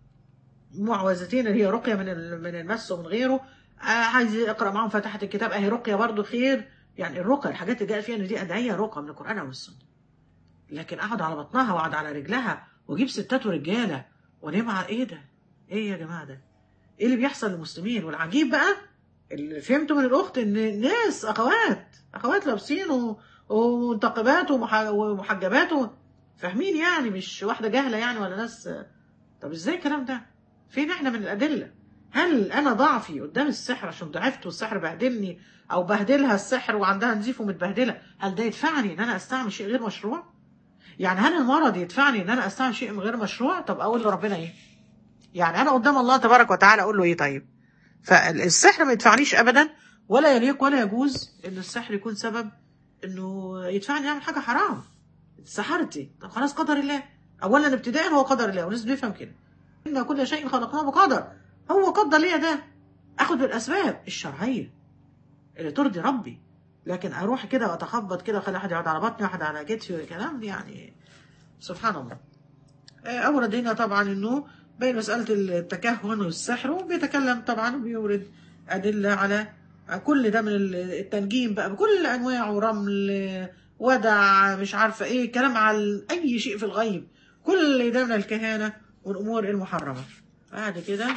معوذتين اللي هي رقيه من ال- من المس ومن غيره آه، عايز يقرا معاهم فتحه الكتاب اهي رقيه برضو خير يعني الرقى الحاجات اللي جاء فيها ان دي ادعيه رقى من القران او السنه لكن اقعد على بطنها واقعد على رجلها واجيب ستات ورجاله وانام على ايه ده؟ ايه يا جماعه ده؟ ايه اللي بيحصل للمسلمين؟ والعجيب بقى اللي فهمته من الاخت ان ناس اخوات اخوات لابسين و- ومنتقبات ومح- ومحجبات و- فاهمين يعني مش واحده جاهله يعني ولا ناس طب ازاي الكلام ده؟ فين احنا من الادله؟ هل انا ضعفي قدام السحر عشان ضعفت والسحر بهدلني او بهدلها السحر وعندها نزيف ومتبهدله هل ده يدفعني ان انا استعمل شيء غير مشروع؟ يعني هل المرض يدفعني ان انا استعمل شيء غير مشروع؟ طب اقول لربنا ايه؟ يعني انا قدام الله تبارك وتعالى اقول له ايه طيب؟ فالسحر ما يدفعنيش ابدا ولا يليق ولا يجوز ان السحر يكون سبب انه يدفعني اعمل حاجه حرام سحرتي طب خلاص قدر الله اولا ابتداء هو قدر الله والناس بيفهم كده ان كل شيء خلقناه بقدر هو قدر لي ده اخد بالاسباب الشرعيه اللي ترضي ربي لكن اروح كده واتخبط كده واخلي واحد يقعد على بطني واحد على كتفي كلام يعني سبحان الله آه، اورد هنا طبعا انه بين مساله التكهن والسحر وبيتكلم طبعا وبيورد ادله على كل ده من التنجيم بقى بكل انواعه رمل ودع مش عارفه ايه كلام على اي شيء في الغيب كل ده من الكهانه والامور المحرمه بعد كده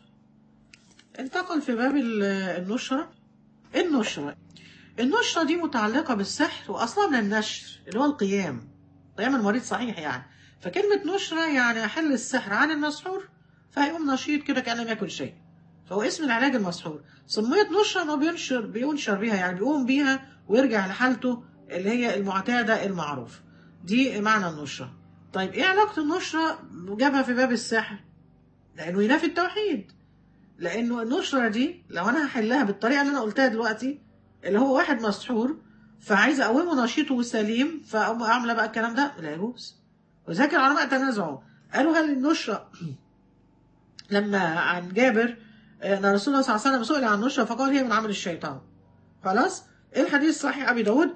انتقل في باب ال- النشره النشره النشره دي متعلقه بالسحر واصلها من النشر اللي هو القيام قيام المريض صحيح يعني فكلمه نشره يعني احل السحر عن المسحور فهيقوم نشيط كده كان لم يكن شيء فهو اسم العلاج المسحور سميت نشرة انه بينشر بينشر بيها يعني بيقوم بيها ويرجع لحالته اللي هي المعتادة المعروف دي معنى النشرة طيب ايه علاقة النشرة جابها في باب السحر لانه ينافي التوحيد لانه النشرة دي لو انا هحلها بالطريقة اللي انا قلتها دلوقتي اللي هو واحد مسحور فعايز اقومه نشيط وسليم فاقوم عامله بقى الكلام ده لا يجوز وذلك العلماء تنازعوا قالوا هل النشرة لما عن جابر ان رسول الله صلى الله عليه وسلم سئل عن النشرة فقال هي من عمل الشيطان خلاص الحديث صحيح ابي داود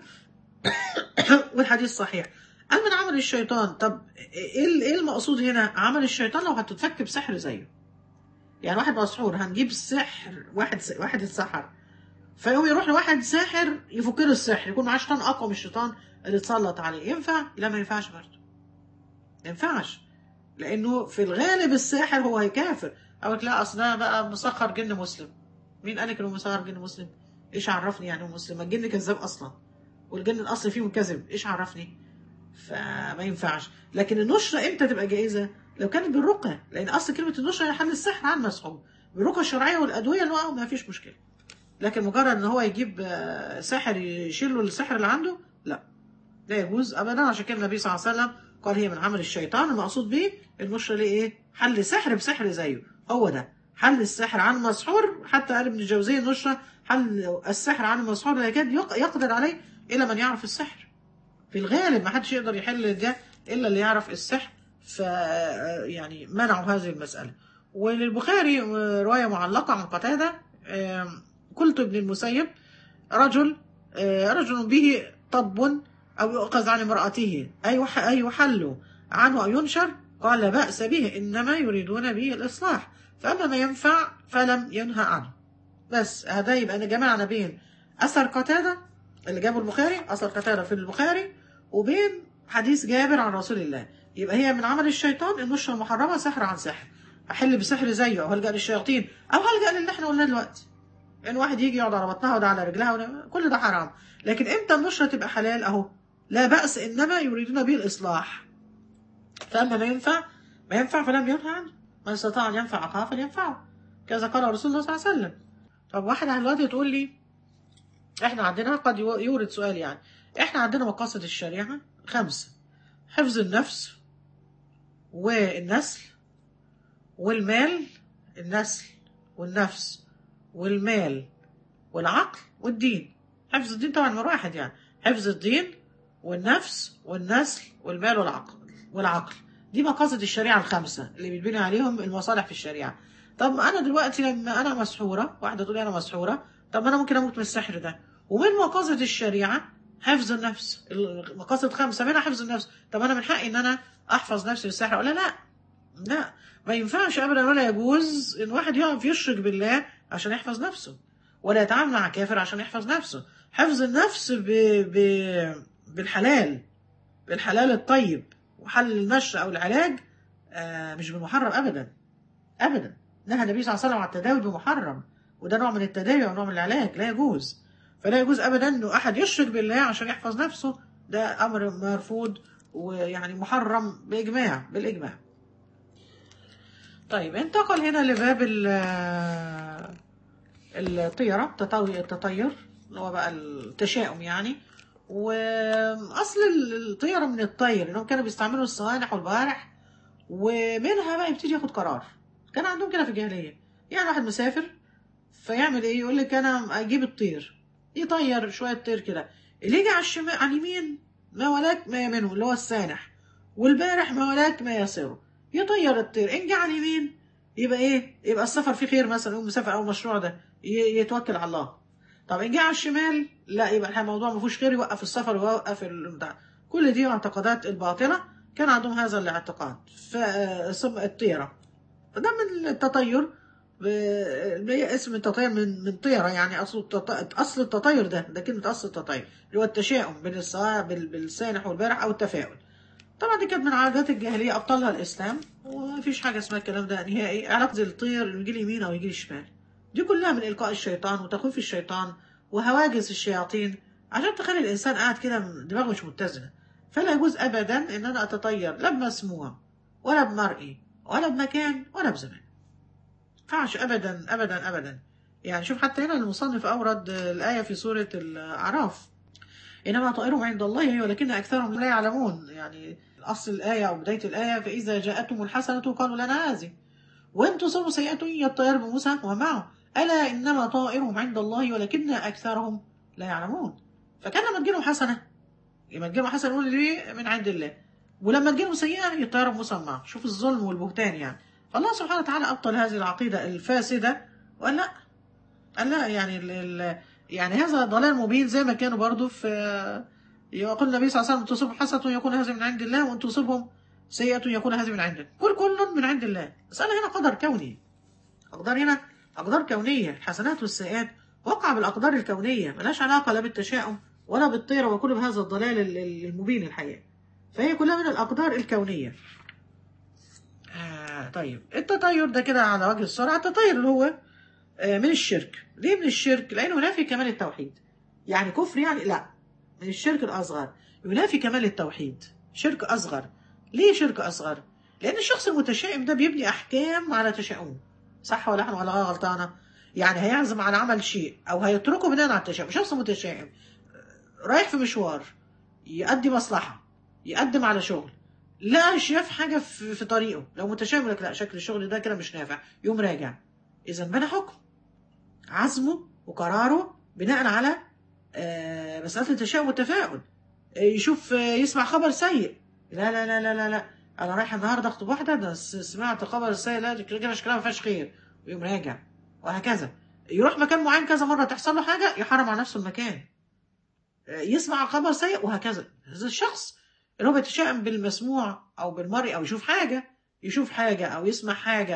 والحديث صحيح قال من عمل الشيطان طب ايه ال- ايه المقصود هنا عمل الشيطان لو هتتفك بسحر زيه يعني واحد مسحور هنجيب سحر واحد س... واحد اتسحر فيقوم يروح لواحد ساحر يفك له السحر يكون معاه شيطان اقوى من الشيطان اللي اتسلط عليه ينفع لا ما ينفعش برضه ما ينفعش لانه في الغالب الساحر هو هيكافر او لا اصل ده بقى مسخر جن مسلم مين قالك انه مسخر جن مسلم ايش عرفني يعني هو مسلم ما الجن كذاب اصلا والجن الاصل فيه كذب ايش عرفني فما ينفعش لكن النشرة امتى تبقى جائزة لو كانت بالرقى لان اصل كلمة النشرة هي حل السحر عن مسحور بالرقى الشرعية والادوية اللي هو ما فيش مشكلة لكن مجرد ان هو يجيب آه، ساحر يشيل له السحر اللي عنده لا لا يجوز ابدا عشان كده النبي صلى الله عليه وسلم قال هي من عمل الشيطان المقصود به النشرة ليه ايه حل سحر بسحر زيه هو ده حل السحر عن المسحور حتى قال ابن الجوزية النشرة حل السحر عن المسحور لا يكاد يق- يقدر عليه الا من يعرف السحر في الغالب ما حدش يقدر يحل ده الا اللي يعرف السحر ف يعني منعوا هذه المسألة وللبخاري رواية معلقة عن قتادة آم، قلت ابن المسيب رجل آه، رجل به طب أو يؤخذ عن امرأته أي يح- أي يحل عنه أو ينشر قال لا بأس به إنما يريدون به الإصلاح فأما ما ينفع فلم ينهى عنه بس هذا يبقى أنا جمعنا بين أثر قتادة اللي جابه البخاري أثر قتادة في البخاري وبين حديث جابر عن رسول الله يبقى هي من عمل الشيطان النشرة المحرمة سحر عن سحر أحل بسحر زيه أو هلجأ للشياطين أو هلجأ للي احنا قلناه دلوقتي إن واحد يجي يقعد على بطنها وده على رجلها وده كل ده حرام لكن إمتى النشرة تبقى حلال أهو لا بأس إنما يريدون به الإصلاح فأما ما ينفع ما ينفع فلم ينهى عنه من استطاع أن ينفع أخاه فلينفعه كذا قال رسول الله صلى الله عليه وسلم طب واحد دلوقتي تقول لي احنا عندنا قد يورد سؤال يعني احنا عندنا مقاصد الشريعة خمسة حفظ النفس والنسل والمال النسل والنفس والمال والعقل والدين حفظ الدين طبعا من واحد يعني حفظ الدين والنفس والنسل والمال والعقل والعقل دي مقاصد الشريعة الخمسة اللي بيتبني عليهم المصالح في الشريعة طب أنا دلوقتي لما أنا مسحورة واحدة تقول أنا مسحورة طب أنا ممكن أموت من السحر ده ومن مقاصد الشريعة حفظ النفس المقاصد خمسة منها حفظ النفس طب أنا من حقي إن أنا أحفظ نفسي من السحر ولا لا لا ما ينفعش أبدا ولا يجوز إن واحد يقف يشرك بالله عشان يحفظ نفسه ولا يتعامل مع كافر عشان يحفظ نفسه حفظ النفس ب... ب... بالحلال بالحلال الطيب وحل النشر أو العلاج آه مش بالمحرم أبدا أبدا نهى النبي صلى الله عليه وسلم عن التداوي بمحرم وده نوع من التداوي ونوع من العلاج لا يجوز فلا يجوز ابدا انه احد يشرك بالله عشان يحفظ نفسه ده امر مرفوض ويعني محرم باجماع بالاجماع طيب انتقل هنا لباب الطيره التطير اللي هو بقى التشاؤم يعني واصل الطيره من الطير انهم كانوا بيستعملوا الصوانح والبوارح ومنها بقى يبتدي ياخد قرار كان عندهم كده في الجاهليه يعني واحد مسافر فيعمل ايه يقول لك انا اجيب الطير يطير شويه طير كده اللي يجي على الشمال على اليمين ما ولاك ما يمنه اللي هو السانح والبارح ما ولاك ما يسره يطير الطير ان جه على اليمين يبقى ايه يبقى السفر فيه خير مثلا يقوم مسافر او المشروع ده يتوكل على الله طب ان جه على الشمال لا يبقى الموضوع ما فيهوش خير يوقف السفر ويوقف البتاع كل دي معتقدات الباطله كان عندهم هذا الاعتقاد فالطيره فده من التطير اسم التطير من من طيرة يعني اصل اصل التطير ده ده كلمة اصل التطير اللي هو التشاؤم بين السواء بالسانح والبارح او التفاؤل طبعا دي كانت من عادات الجاهلية ابطلها الاسلام ومفيش حاجة اسمها الكلام ده نهائي علاقة الطير اللي يجي اليمين او يجي الشمال دي كلها من القاء الشيطان وتخويف الشيطان وهواجس الشياطين عشان تخلي الانسان قاعد كده دماغه مش متزنة فلا يجوز ابدا ان انا اتطير لا بمسموع ولا بمرئي ولا بمكان ولا بزمان ينفعش ابدا ابدا ابدا يعني شوف حتى هنا المصنف اورد الايه في سوره الاعراف انما طائرهم عند الله ولكن اكثرهم لا يعلمون يعني اصل الايه او بدايه الايه فاذا جاءتهم الحسنه قالوا لنا هذه وان تصبوا سيئه يطير بموسى ومعه الا انما طائرهم عند الله ولكن اكثرهم لا يعلمون فكان لما تجيلهم حسنه لما تجيلهم حسنه يقول لي من عند الله ولما تجيلهم سيئه يطير بموسى معه شوف الظلم والبهتان يعني فالله سبحانه وتعالى أبطل هذه العقيدة الفاسدة وقال لا قال لا يعني ال ال يعني هذا ضلال مبين زي ما كانوا برضو في يقول النبي صلى الله عليه وسلم تصيبهم حسنة يكون هذا من عند الله وأن تصيبهم سيئة يكون هذا من عندك كل كل من عند الله بس أنا هنا قدر كوني أقدار هنا أقدار كونية الحسنات والسيئات وقع بالأقدار الكونية ملهاش علاقة لا بالتشاؤم ولا بالطيرة وكل بهذا الضلال المبين الحقيقة فهي كلها من الأقدار الكونية آه طيب التطير ده كده على وجه السرعة التطير اللي هو آه من الشرك ليه من الشرك لأنه ينافي كمال التوحيد يعني كفر يعني لا من الشرك الأصغر ينافي كمال التوحيد شرك أصغر ليه شرك أصغر لأن الشخص المتشائم ده بيبني أحكام على تشاؤم صح ولا احنا ولا غلطانة يعني هيعزم على عمل شيء أو هيتركه بناء على التشاؤم شخص متشائم رايح في مشوار يؤدي مصلحة يقدم على شغل لا شاف حاجة في, في طريقه لو متشائم لك لا شكل الشغل ده كده مش نافع يوم راجع إذا بنى حكم عزمه وقراره بناء على آه مسألة التشاؤم والتفاؤل آه يشوف آه يسمع خبر سيء لا لا لا لا لا, لا. أنا رايح النهاردة أخطب واحدة ده سمعت خبر سيء لا كده شكلها ما فيهاش خير ويوم راجع وهكذا يروح مكان معين كذا مرة تحصل له حاجة يحرم على نفسه المكان يسمع خبر سيء وهكذا هذا الشخص اللي هو بيتشائم بالمسموع او بالمرئي او يشوف حاجه يشوف حاجه او يسمع حاجه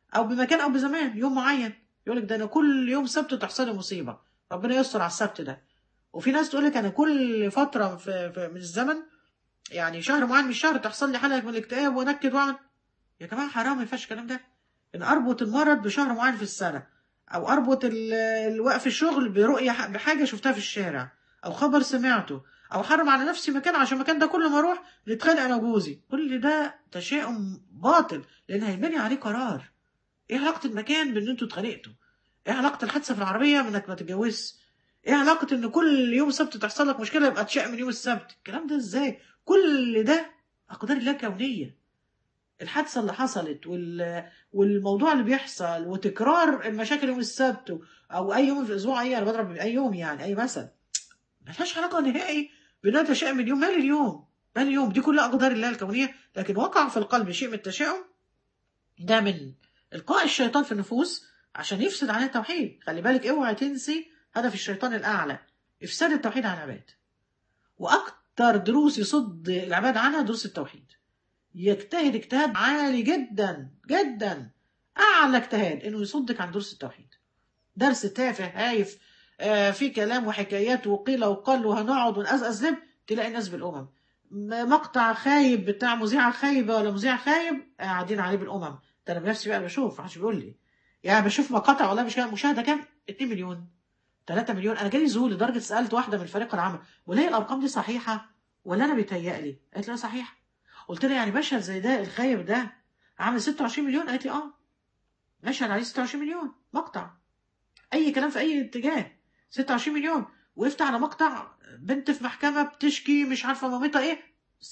او بمكان او بزمان يوم معين يقول لك ده انا كل يوم سبت تحصل لي مصيبه ربنا يستر على السبت ده وفي ناس تقول لك انا كل فتره في, في من الزمن يعني شهر معين من الشهر تحصل لي حاله من الاكتئاب وانكد واعمل يا جماعه حرام ما ينفعش الكلام ده ان اربط المرض بشهر معين في السنه او اربط ال- الوقف الشغل برؤيه ح- بحاجه شفتها في الشارع او خبر سمعته او حرم على نفسي مكان عشان المكان ده كل ما اروح نتخانق انا وجوزي كل ده تشاؤم باطل لان هيبني عليه قرار ايه علاقه المكان بان انتوا اتخانقتوا ايه علاقه الحادثه في العربيه بانك ما تتجوزش ايه علاقه ان كل يوم سبت تحصل لك مشكله يبقى تشاء من يوم السبت الكلام ده ازاي كل ده اقدار الله كونيه الحادثه اللي حصلت وال... والموضوع اللي بيحصل وتكرار المشاكل يوم السبت او اي يوم في الاسبوع اي انا بضرب اي يوم يعني اي مثل ملهاش علاقه نهائي بانها تشاءم من يوم مال اليوم مال اليوم دي كلها اقدار الله الكونيه لكن وقع في القلب شيء من التشاؤم ده من القاء الشيطان في النفوس عشان يفسد عليها التوحيد خلي بالك اوعي تنسي هدف الشيطان الاعلى افساد التوحيد عن العباد واكتر دروس يصد العباد عنها دروس التوحيد يجتهد اجتهاد عالي جدا جدا اعلى اجتهاد انه يصدك عن دروس التوحيد درس تافه هايف آه في كلام وحكايات وقيل وقال وهنقعد ونقزقز لب تلاقي الناس بالامم م- مقطع خايب بتاع مذيعه خايبه ولا مذيع خايب قاعدين عليه بالامم ده انا بنفسي بقى بشوف محدش بيقول لي يعني بشوف مقاطع والله مش كام مشاهده كام 2 مليون 3 مليون انا جالي ذهول لدرجه سالت واحده من الفريق العام ولا هي الارقام دي صحيحه ولا انا بيتهيألي قالت لي لا صحيحه قلت لها يعني مشهد زي ده الخايب ده عامل 26 مليون قالت لي اه مشهد عليه 26 مليون مقطع اي كلام في اي اتجاه 26 مليون وقفت على مقطع بنت في محكمه بتشكي مش عارفه مامتها ايه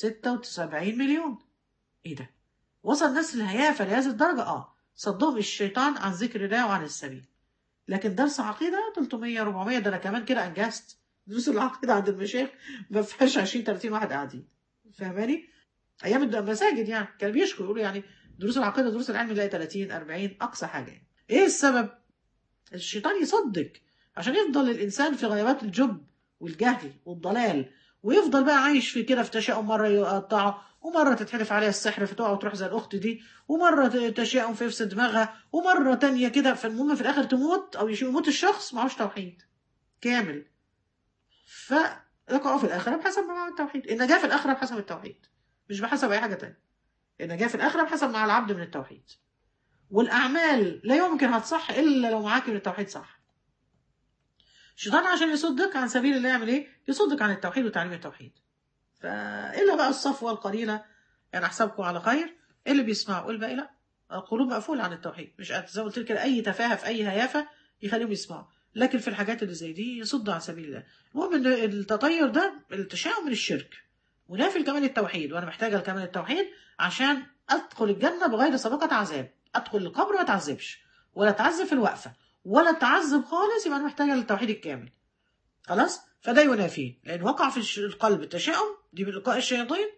76 مليون ايه ده وصل الناس للهيافه لهذه الدرجه اه صدهم الشيطان عن ذكر الله وعن السبيل لكن درس عقيده 300 400 ده انا كمان كده انجزت دروس العقيده عند المشايخ ما فيهاش 20 30 واحد قاعدين فاهماني ايام الد- المساجد يعني كان بيشكوا يقولوا يعني دروس العقيده دروس العلم نلاقي 30 40 اقصى حاجه يعني. ايه السبب الشيطان يصدق عشان يفضل الانسان في غيابات الجب والجهل والضلال ويفضل بقى عايش في كده في تشاؤم مره يقطعه ومره تتحدف عليها السحر فتقع وتروح زي الاخت دي ومره ت- تشاؤم فيفسد دماغها ومره تانية كده فالمهم في الاخر تموت او يش- يموت الشخص معهوش توحيد كامل فيقعوا في الاخره بحسب ما معه التوحيد النجاه في الاخره بحسب التوحيد مش بحسب اي حاجه تانية النجاه في الاخره بحسب مع العبد من التوحيد والاعمال لا يمكن هتصح الا لو معاك من التوحيد صح الشيطان عشان يصدك عن سبيل الله يعمل ايه يصدك عن التوحيد وتعليم التوحيد فالا بقى الصفوه القليله يعني احسبكم على خير اللي بيسمعوا والباقي لا القلوب مقفوله عن التوحيد مش قادر- زي ما قلت لك كده اي تفاهه في اي هيافه يخليهم يسمعوا لكن في الحاجات اللي زي دي يصدوا عن سبيل الله المهم ان التطير ده التشاؤم من الشرك منافي لكمال التوحيد وانا محتاجه لكمال التوحيد عشان ادخل الجنه بغير سابقه عذاب ادخل القبر ما اتعذبش ولا اتعذب في الوقفه ولا اتعذب خالص يبقى انا محتاجه للتوحيد الكامل خلاص فده ينافيه لان وقع في الش- القلب التشاؤم دي من لقاء الشياطين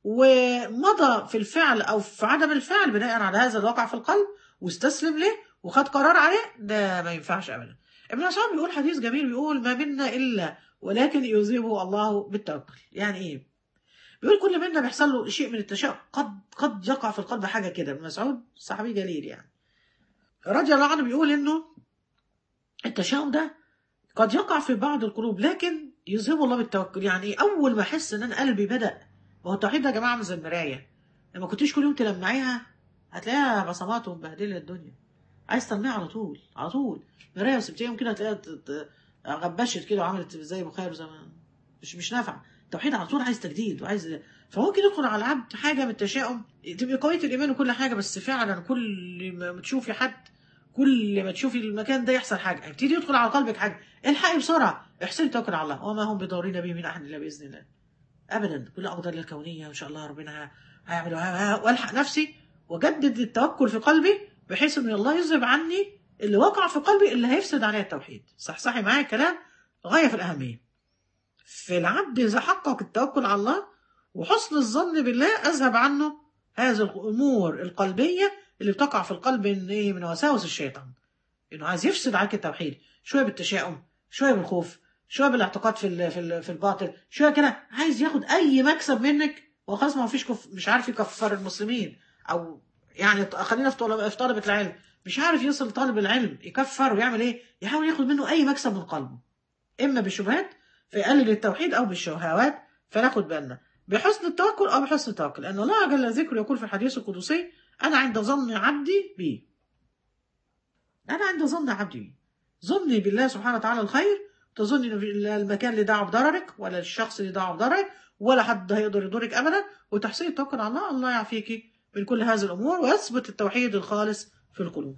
ومضى في الفعل او في عدم الفعل بناء على هذا الواقع في القلب واستسلم له وخد قرار عليه ده ما ينفعش ابدا ابن مسعود بيقول حديث جميل بيقول ما منا الا ولكن يذيبه الله بالتوكل يعني ايه بيقول كل منا بيحصل له شيء من التشاؤم قد قد يقع في القلب حاجه كده ابن مسعود صحابي جليل يعني رضي الله عنه بيقول انه التشاؤم ده قد يقع في بعض القلوب لكن يذهبه الله بالتوكل يعني إيه؟ اول ما احس ان انا قلبي بدا ما هو التوحيد ده يا جماعه عامل زي المرايه لما كنتيش كل يوم تلمعيها هتلاقيها بصمات ومبهدله الدنيا عايز تلميها على طول على طول مرايه وسبتيها يوم كده هتلاقيها ت- ت- غبشت كده وعملت زي بخير زي ما مش مش نافعه التوحيد على طول عايز تجديد وعايز فممكن يدخل على العبد حاجه من التشاؤم تبقى قويه الايمان وكل حاجه بس فعلا كل ما تشوفي حد كل ما تشوفي المكان ده يحصل حاجه يبتدي يدخل على قلبك حاجه الحقي بسرعه احسني توكل على الله وما هم بضارين به من احد الا باذن الله ابدا كل اقدار الله الكونيه وان شاء الله ربنا هيعمل وه- والحق نفسي واجدد التوكل في قلبي بحيث ان الله يذهب عني اللي وقع في قلبي اللي هيفسد عليا التوحيد صح صحي معايا الكلام غايه في الاهميه في العبد اذا حقق التوكل على الله وحسن الظن بالله اذهب عنه هذه الامور القلبيه اللي بتقع في القلب من ايه من وساوس الشيطان انه عايز يفسد عليك التوحيد شويه بالتشاؤم شويه بالخوف شويه بالاعتقاد في ال- في ال- في الباطل شويه كده عايز ياخد اي مكسب منك وخلاص ما فيش كف مش عارف يكفر المسلمين او يعني ط- خلينا في طلبه في طلبه العلم مش عارف يصل طالب العلم يكفر ويعمل ايه يحاول ياخد منه اي مكسب من قلبه اما بالشبهات فيقلل التوحيد او بالشهوات فناخد بالنا بحسن التوكل او بحسن التوكل لان الله جل ذكره يقول في الحديث القدسي انا عند ظن عبدي بي انا عند ظن عبدي بي ظني بالله سبحانه وتعالى الخير تظني ان في المكان اللي دعوه بضررك ولا الشخص اللي دعوه بضررك ولا حد هيقدر يضرك ابدا وتحسين التوكل على الله الله يعافيك من كل هذه الامور ويثبت التوحيد الخالص في القلوب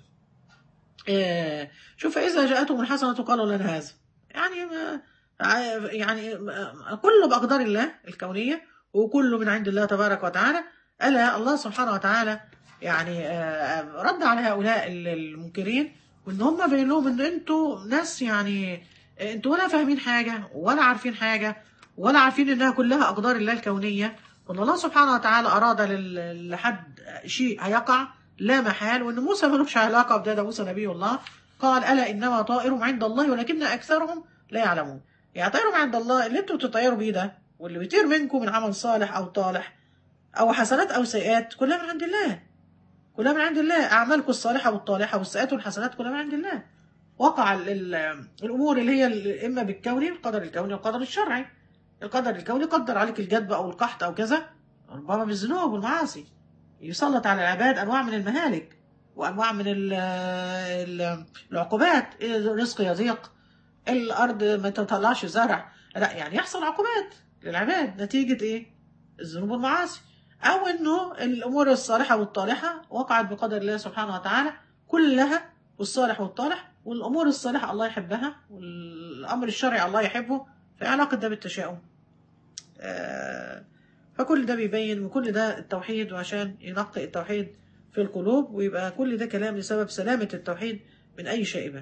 آه، شوف إذا جاءتهم الحسنة قالوا لنا هذا يعني ما يعني ما- كله بأقدار الله الكونية وكله من عند الله تبارك وتعالى ألا الله سبحانه وتعالى يعني آه، رد على هؤلاء ال- المنكرين وإن هم بين لهم إن أنتوا ناس يعني آه، أنتوا ولا فاهمين حاجة ولا عارفين حاجة ولا عارفين إنها كلها أقدار الله الكونية وإن الله سبحانه وتعالى أراد لل- لحد شيء هيقع لا محال وان موسى ملوش علاقه بده ده موسى نبي الله قال الا انما طائرهم عند الله ولكن اكثرهم لا يعلمون يعني طائرهم عند الله اللي انتوا بتطيروا بيه ده واللي بيطير منكم من عمل صالح او طالح او حسنات او سيئات كلها من عند الله كلها من عند الله اعمالكم الصالحه والطالحه والسيئات والحسنات كلها من عند الله وقع ال- ال- الامور اللي هي ال- اما بالكوني القدر الكوني والقدر الشرعي القدر الكوني قدر عليك الجدب او القحط او كذا ربما بالذنوب والمعاصي يسلط على العباد انواع من المهالك وانواع من ال- ال- العقوبات الرزق يضيق الارض ما تطلعش زرع لا يعني يحصل عقوبات للعباد نتيجه ايه الذنوب والمعاصي او انه الامور الصالحه والطالحه وقعت بقدر الله سبحانه وتعالى كلها والصالح والطالح والامور الصالحه الله يحبها والامر الشرعي الله يحبه في علاقه ده بالتشاؤم آه، فكل ده بيبين وكل ده التوحيد وعشان ينقي التوحيد في القلوب ويبقى كل ده كلام لسبب سلامة التوحيد من أي شائبة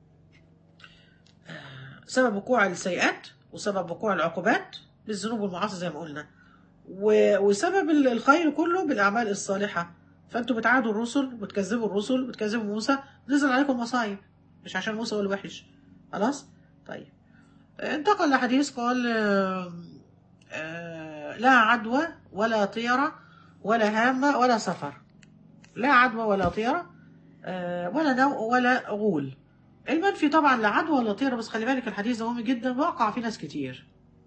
آه، سبب وقوع السيئات وسبب وقوع العقوبات بالذنوب والمعاصي زي ما قلنا و- وسبب ال- الخير كله بالأعمال الصالحة فأنتوا بتعادوا الرسل وتكذبوا الرسل وتكذبوا موسى نزل عليكم مصايب مش عشان موسى هو الوحش خلاص طيب انتقل لحديث قال آه، آه، لا عدوى ولا طيرة ولا هامة ولا سفر لا عدوى ولا طيرة آه، ولا نوء ولا غول المنفي طبعا لا عدوى ولا طيرة بس خلي بالك الحديث ده مهم جدا وقع في ناس كتير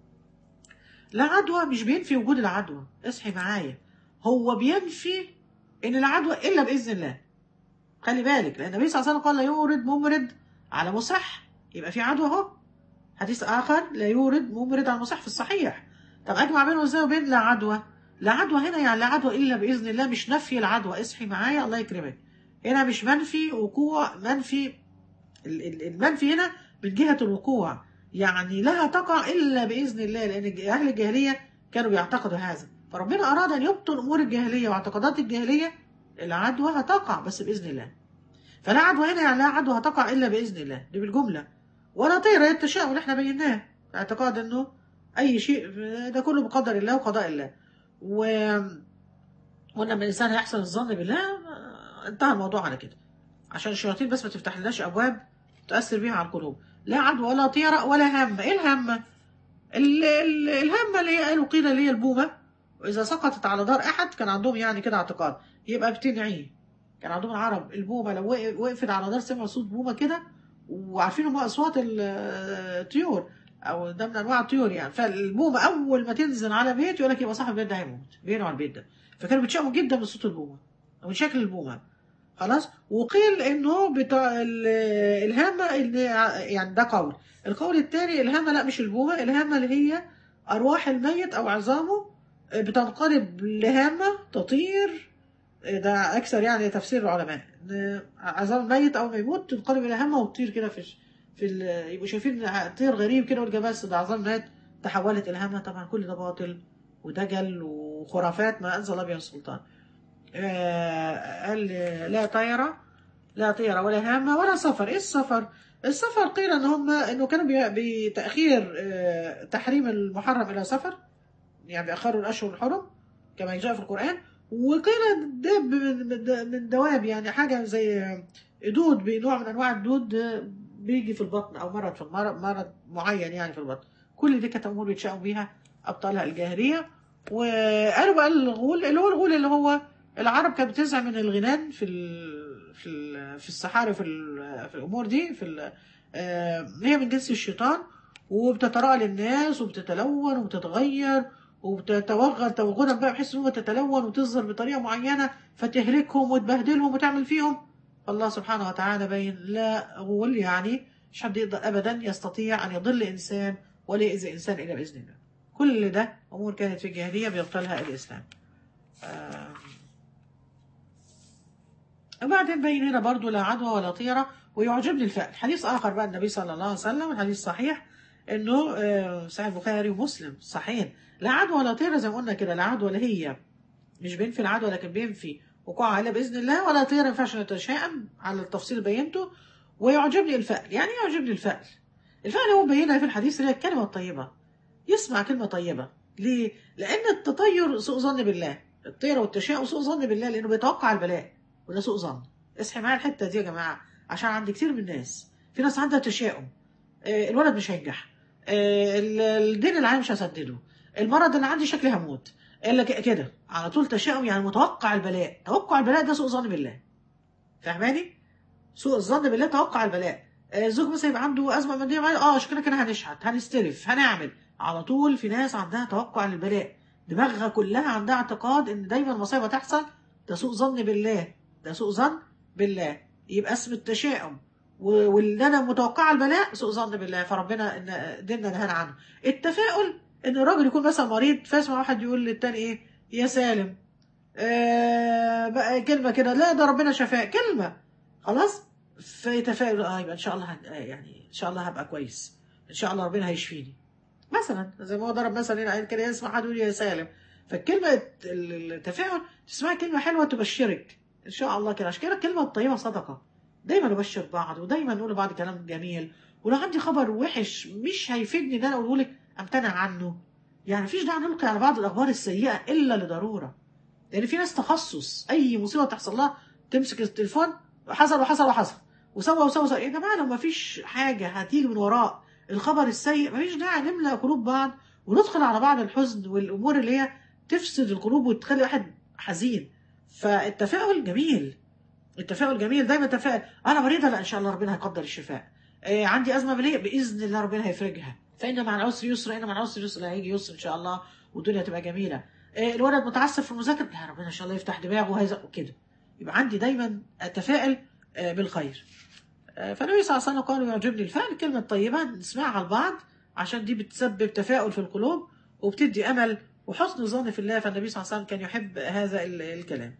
لا عدوى مش بينفي وجود العدوى اصحي معايا هو بينفي ان العدوى الا باذن الله خلي بالك لان النبي صلى الله عليه وسلم قال لا يورد ممرض على مصح يبقى في عدوى اهو حديث اخر لا يورد ممرض على المصح في الصحيح طب اجمع بينه ازاي وبين لا عدوى لا عدوى هنا يعني لا عدوى الا باذن الله مش نفي العدوى اصحي معايا الله يكرمك هنا مش منفي وقوع منفي ال- ال- المنفي هنا من جهه الوقوع يعني لا تقع الا باذن الله لان اهل الجاهليه كانوا بيعتقدوا هذا فربنا اراد ان يبطل امور الجاهليه واعتقادات الجاهليه العدوى هتقع بس باذن الله فلا عدوى هنا يعني لا عدوى هتقع الا باذن الله دي بالجمله ولا طير التشاؤم اللي احنا بيناه اعتقاد انه اي شيء ده كله بقدر الله وقضاء الله و وان لما الانسان هيحسن الظن بالله آه، انتهى الموضوع على كده عشان الشياطين بس ما تفتحلناش ابواب تاثر بيها على القلوب لا عدوى ولا طيره ولا همه ايه الهمه ال- ال- الهمه اللي هي قالوا قيل اللي هي البومه واذا سقطت على دار احد كان عندهم يعني كده اعتقاد يبقى بتنعيه كان عندهم العرب البومه لو وقف- وقفت على دار سمعوا صوت بومه كده وعارفين هم اصوات ال- الطيور او ده من انواع الطيور يعني فالبومه اول ما تنزل على بيت يقول لك يبقى صاحب البيت ده هيموت بينه على البيت ده فكانوا بيتشائموا جدا من صوت البومه او من شكل البومه خلاص وقيل انه بتاع ال- الهامه ان يعني ده قول القول الثاني الهامه لا مش البومه الهامه اللي هي ارواح الميت او عظامه بتنقلب لهامه تطير ده اكثر يعني تفسير العلماء ان عظام الميت اول ما يموت تنقلب الى هامه وتطير كده في في ال- يبقوا شايفين طير غريب كده والجمال بس ده عظام مات تحولت الى هامه طبعا كل ده باطل ودجل وخرافات ما انزل الله بها السلطان آه، قال لا طيرة لا طيرة ولا هامة ولا سفر ايه السفر السفر قيل ان هم انه كانوا بي- بتأخير آه، تحريم المحرم الى سفر يعني بيأخروا الاشهر الحرم كما جاء في القرآن وقيل دب من- من من دواب يعني حاجة زي دود بنوع من انواع الدود آه، بيجي في البطن او مرض في المرض مرض معين يعني في البطن كل دي كانت امور بيتشاؤوا بيها ابطالها الجاهليه وقالوا بقى الغول اللي هو الغول اللي هو العرب كانت بتزعم من الغنان في ال- في ال- في السحارة في ال- في الامور دي في ال- آه، هي من جنس الشيطان وبتتراءى للناس وبتتلون وبتتغير وبتتوغل توغلا بقى بحيث ان هو تتلون وتظهر بطريقه معينه فتهلكهم وتبهدلهم وتعمل فيهم الله سبحانه وتعالى بين لا غول يعني مش حد يقدر ابدا يستطيع ان يضل انسان ولا يأذي انسان الا باذن الله كل ده امور كانت في الجاهليه بيبطلها الاسلام آم. وبعدين بين هنا برضو لا عدوى ولا طيرة ويعجبني الفعل حديث آخر بقى النبي صلى الله عليه وسلم الحديث صحيح إنه آه، صحيح البخاري ومسلم صحيح لا عدوى ولا طيرة زي ما قلنا كده لا عدوى لا هي مش بينفي العدوى لكن بينفي وقوعها إلا بإذن الله ولا طيرة ما ينفعش نتشائم على التفصيل اللي بينته ويعجبني الفعل يعني إيه يعجبني الفعل الفعل هو بينها في الحديث اللي هي الكلمة الطيبة يسمع كلمة طيبة ليه؟ لأن التطير سوء ظن بالله الطيرة والتشاؤم سوء ظن بالله لأنه بيتوقع البلاء وده سوء ظن اصحي معايا الحتة دي يا جماعة عشان عند كتير من الناس في ناس عندها تشاؤم آه، الولد مش هينجح آه، ال- الدين اللي عندي مش هسدده المرض اللي عندي شكلي هموت الا ك- كده على طول تشاؤم يعني متوقع البلاء توقع البلاء ده سوء ظن بالله فاهماني سوء الظن بالله توقع البلاء آه، الزوج مثلا يبقى عنده ازمه ماديه معينه اه شكلنا كده هنشحت هنستلف هنعمل على طول في ناس عندها توقع للبلاء دماغها كلها عندها اعتقاد ان دايما المصايب هتحصل ده سوء ظن بالله ده سوء ظن بالله يبقى اسم التشاؤم و- واللي انا متوقعه البلاء سوء ظن بالله فربنا ان ديننا نهانا عنه التفاؤل ان الراجل يكون مثلا مريض فيسمع واحد يقول للتاني ايه يا سالم آه بقى كلمه كده لا ده ربنا شفاه كلمه خلاص فيتفائل اه يبقى ان شاء الله هن- آه يعني ان شاء الله هبقى كويس ان شاء الله ربنا هيشفيني مثلا زي ما هو ضرب مثلا هنا عيل كده يسمع حد يقول يا سالم فالكلمه التفاؤل تسمعي كلمه حلوه تبشرك ان شاء الله كده عشان كده الكلمه الطيبه صدقه دايما نبشر بعض ودايما نقول لبعض كلام جميل ولو عندي خبر وحش مش هيفيدني ان انا اقوله لك امتنع عنه يعني مفيش داعي نلقي على بعض الاخبار السيئه الا لضروره لان في ناس تخصص اي مصيبه تحصل لها تمسك التليفون حصل وحصل وحصل وسوى وسوى وسوى يا جماعه لو مفيش حاجه هتيجي من وراء الخبر السيء مفيش داعي نملى قلوب بعض وندخل على بعض الحزن والامور اللي هي تفسد القلوب وتخلي واحد حزين فالتفاؤل جميل التفاؤل جميل دايما تفاؤل انا مريضه لا ان شاء الله ربنا هيقدر الشفاء إيه عندي ازمه ماليه باذن الله ربنا هيفرجها فان مع العسر يسر ان مع العسر يسر هيجي يسر ان شاء الله والدنيا تبقى جميله إيه الولد متعسف في المذاكره لا ربنا ان شاء الله يفتح دماغه وهيزق كده يبقى عندي دايما اتفائل آه، بالخير آه، فالنبي صلى الله عليه وسلم قال يعجبني الفعل الكلمه الطيبه نسمعها لبعض عشان دي بتسبب تفاؤل في القلوب وبتدي امل وحسن ظن في الله فالنبي صلى الله عليه وسلم كان يحب هذا ال- الكلام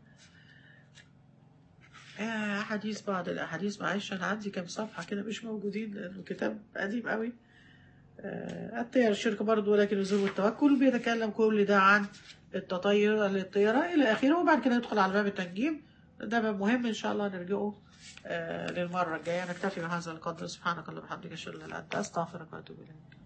آه، أحاديث بعض الأحاديث معلش أنا عندي كام صفحة كده مش موجودين لأنه كتاب قديم قوي آه، الطير الشرك برضه ولكن الزهور والتوكل بيتكلم كل ده عن التطير الطيرة إلى آخره وبعد كده ندخل على باب التنجيم ده باب مهم إن شاء الله نرجعه آه، للمرة الجاية نكتفي بهذا القدر سبحانك اللهم وبحمدك أشهد أن لا إله إلا أنت أستغفرك وأتوب إليك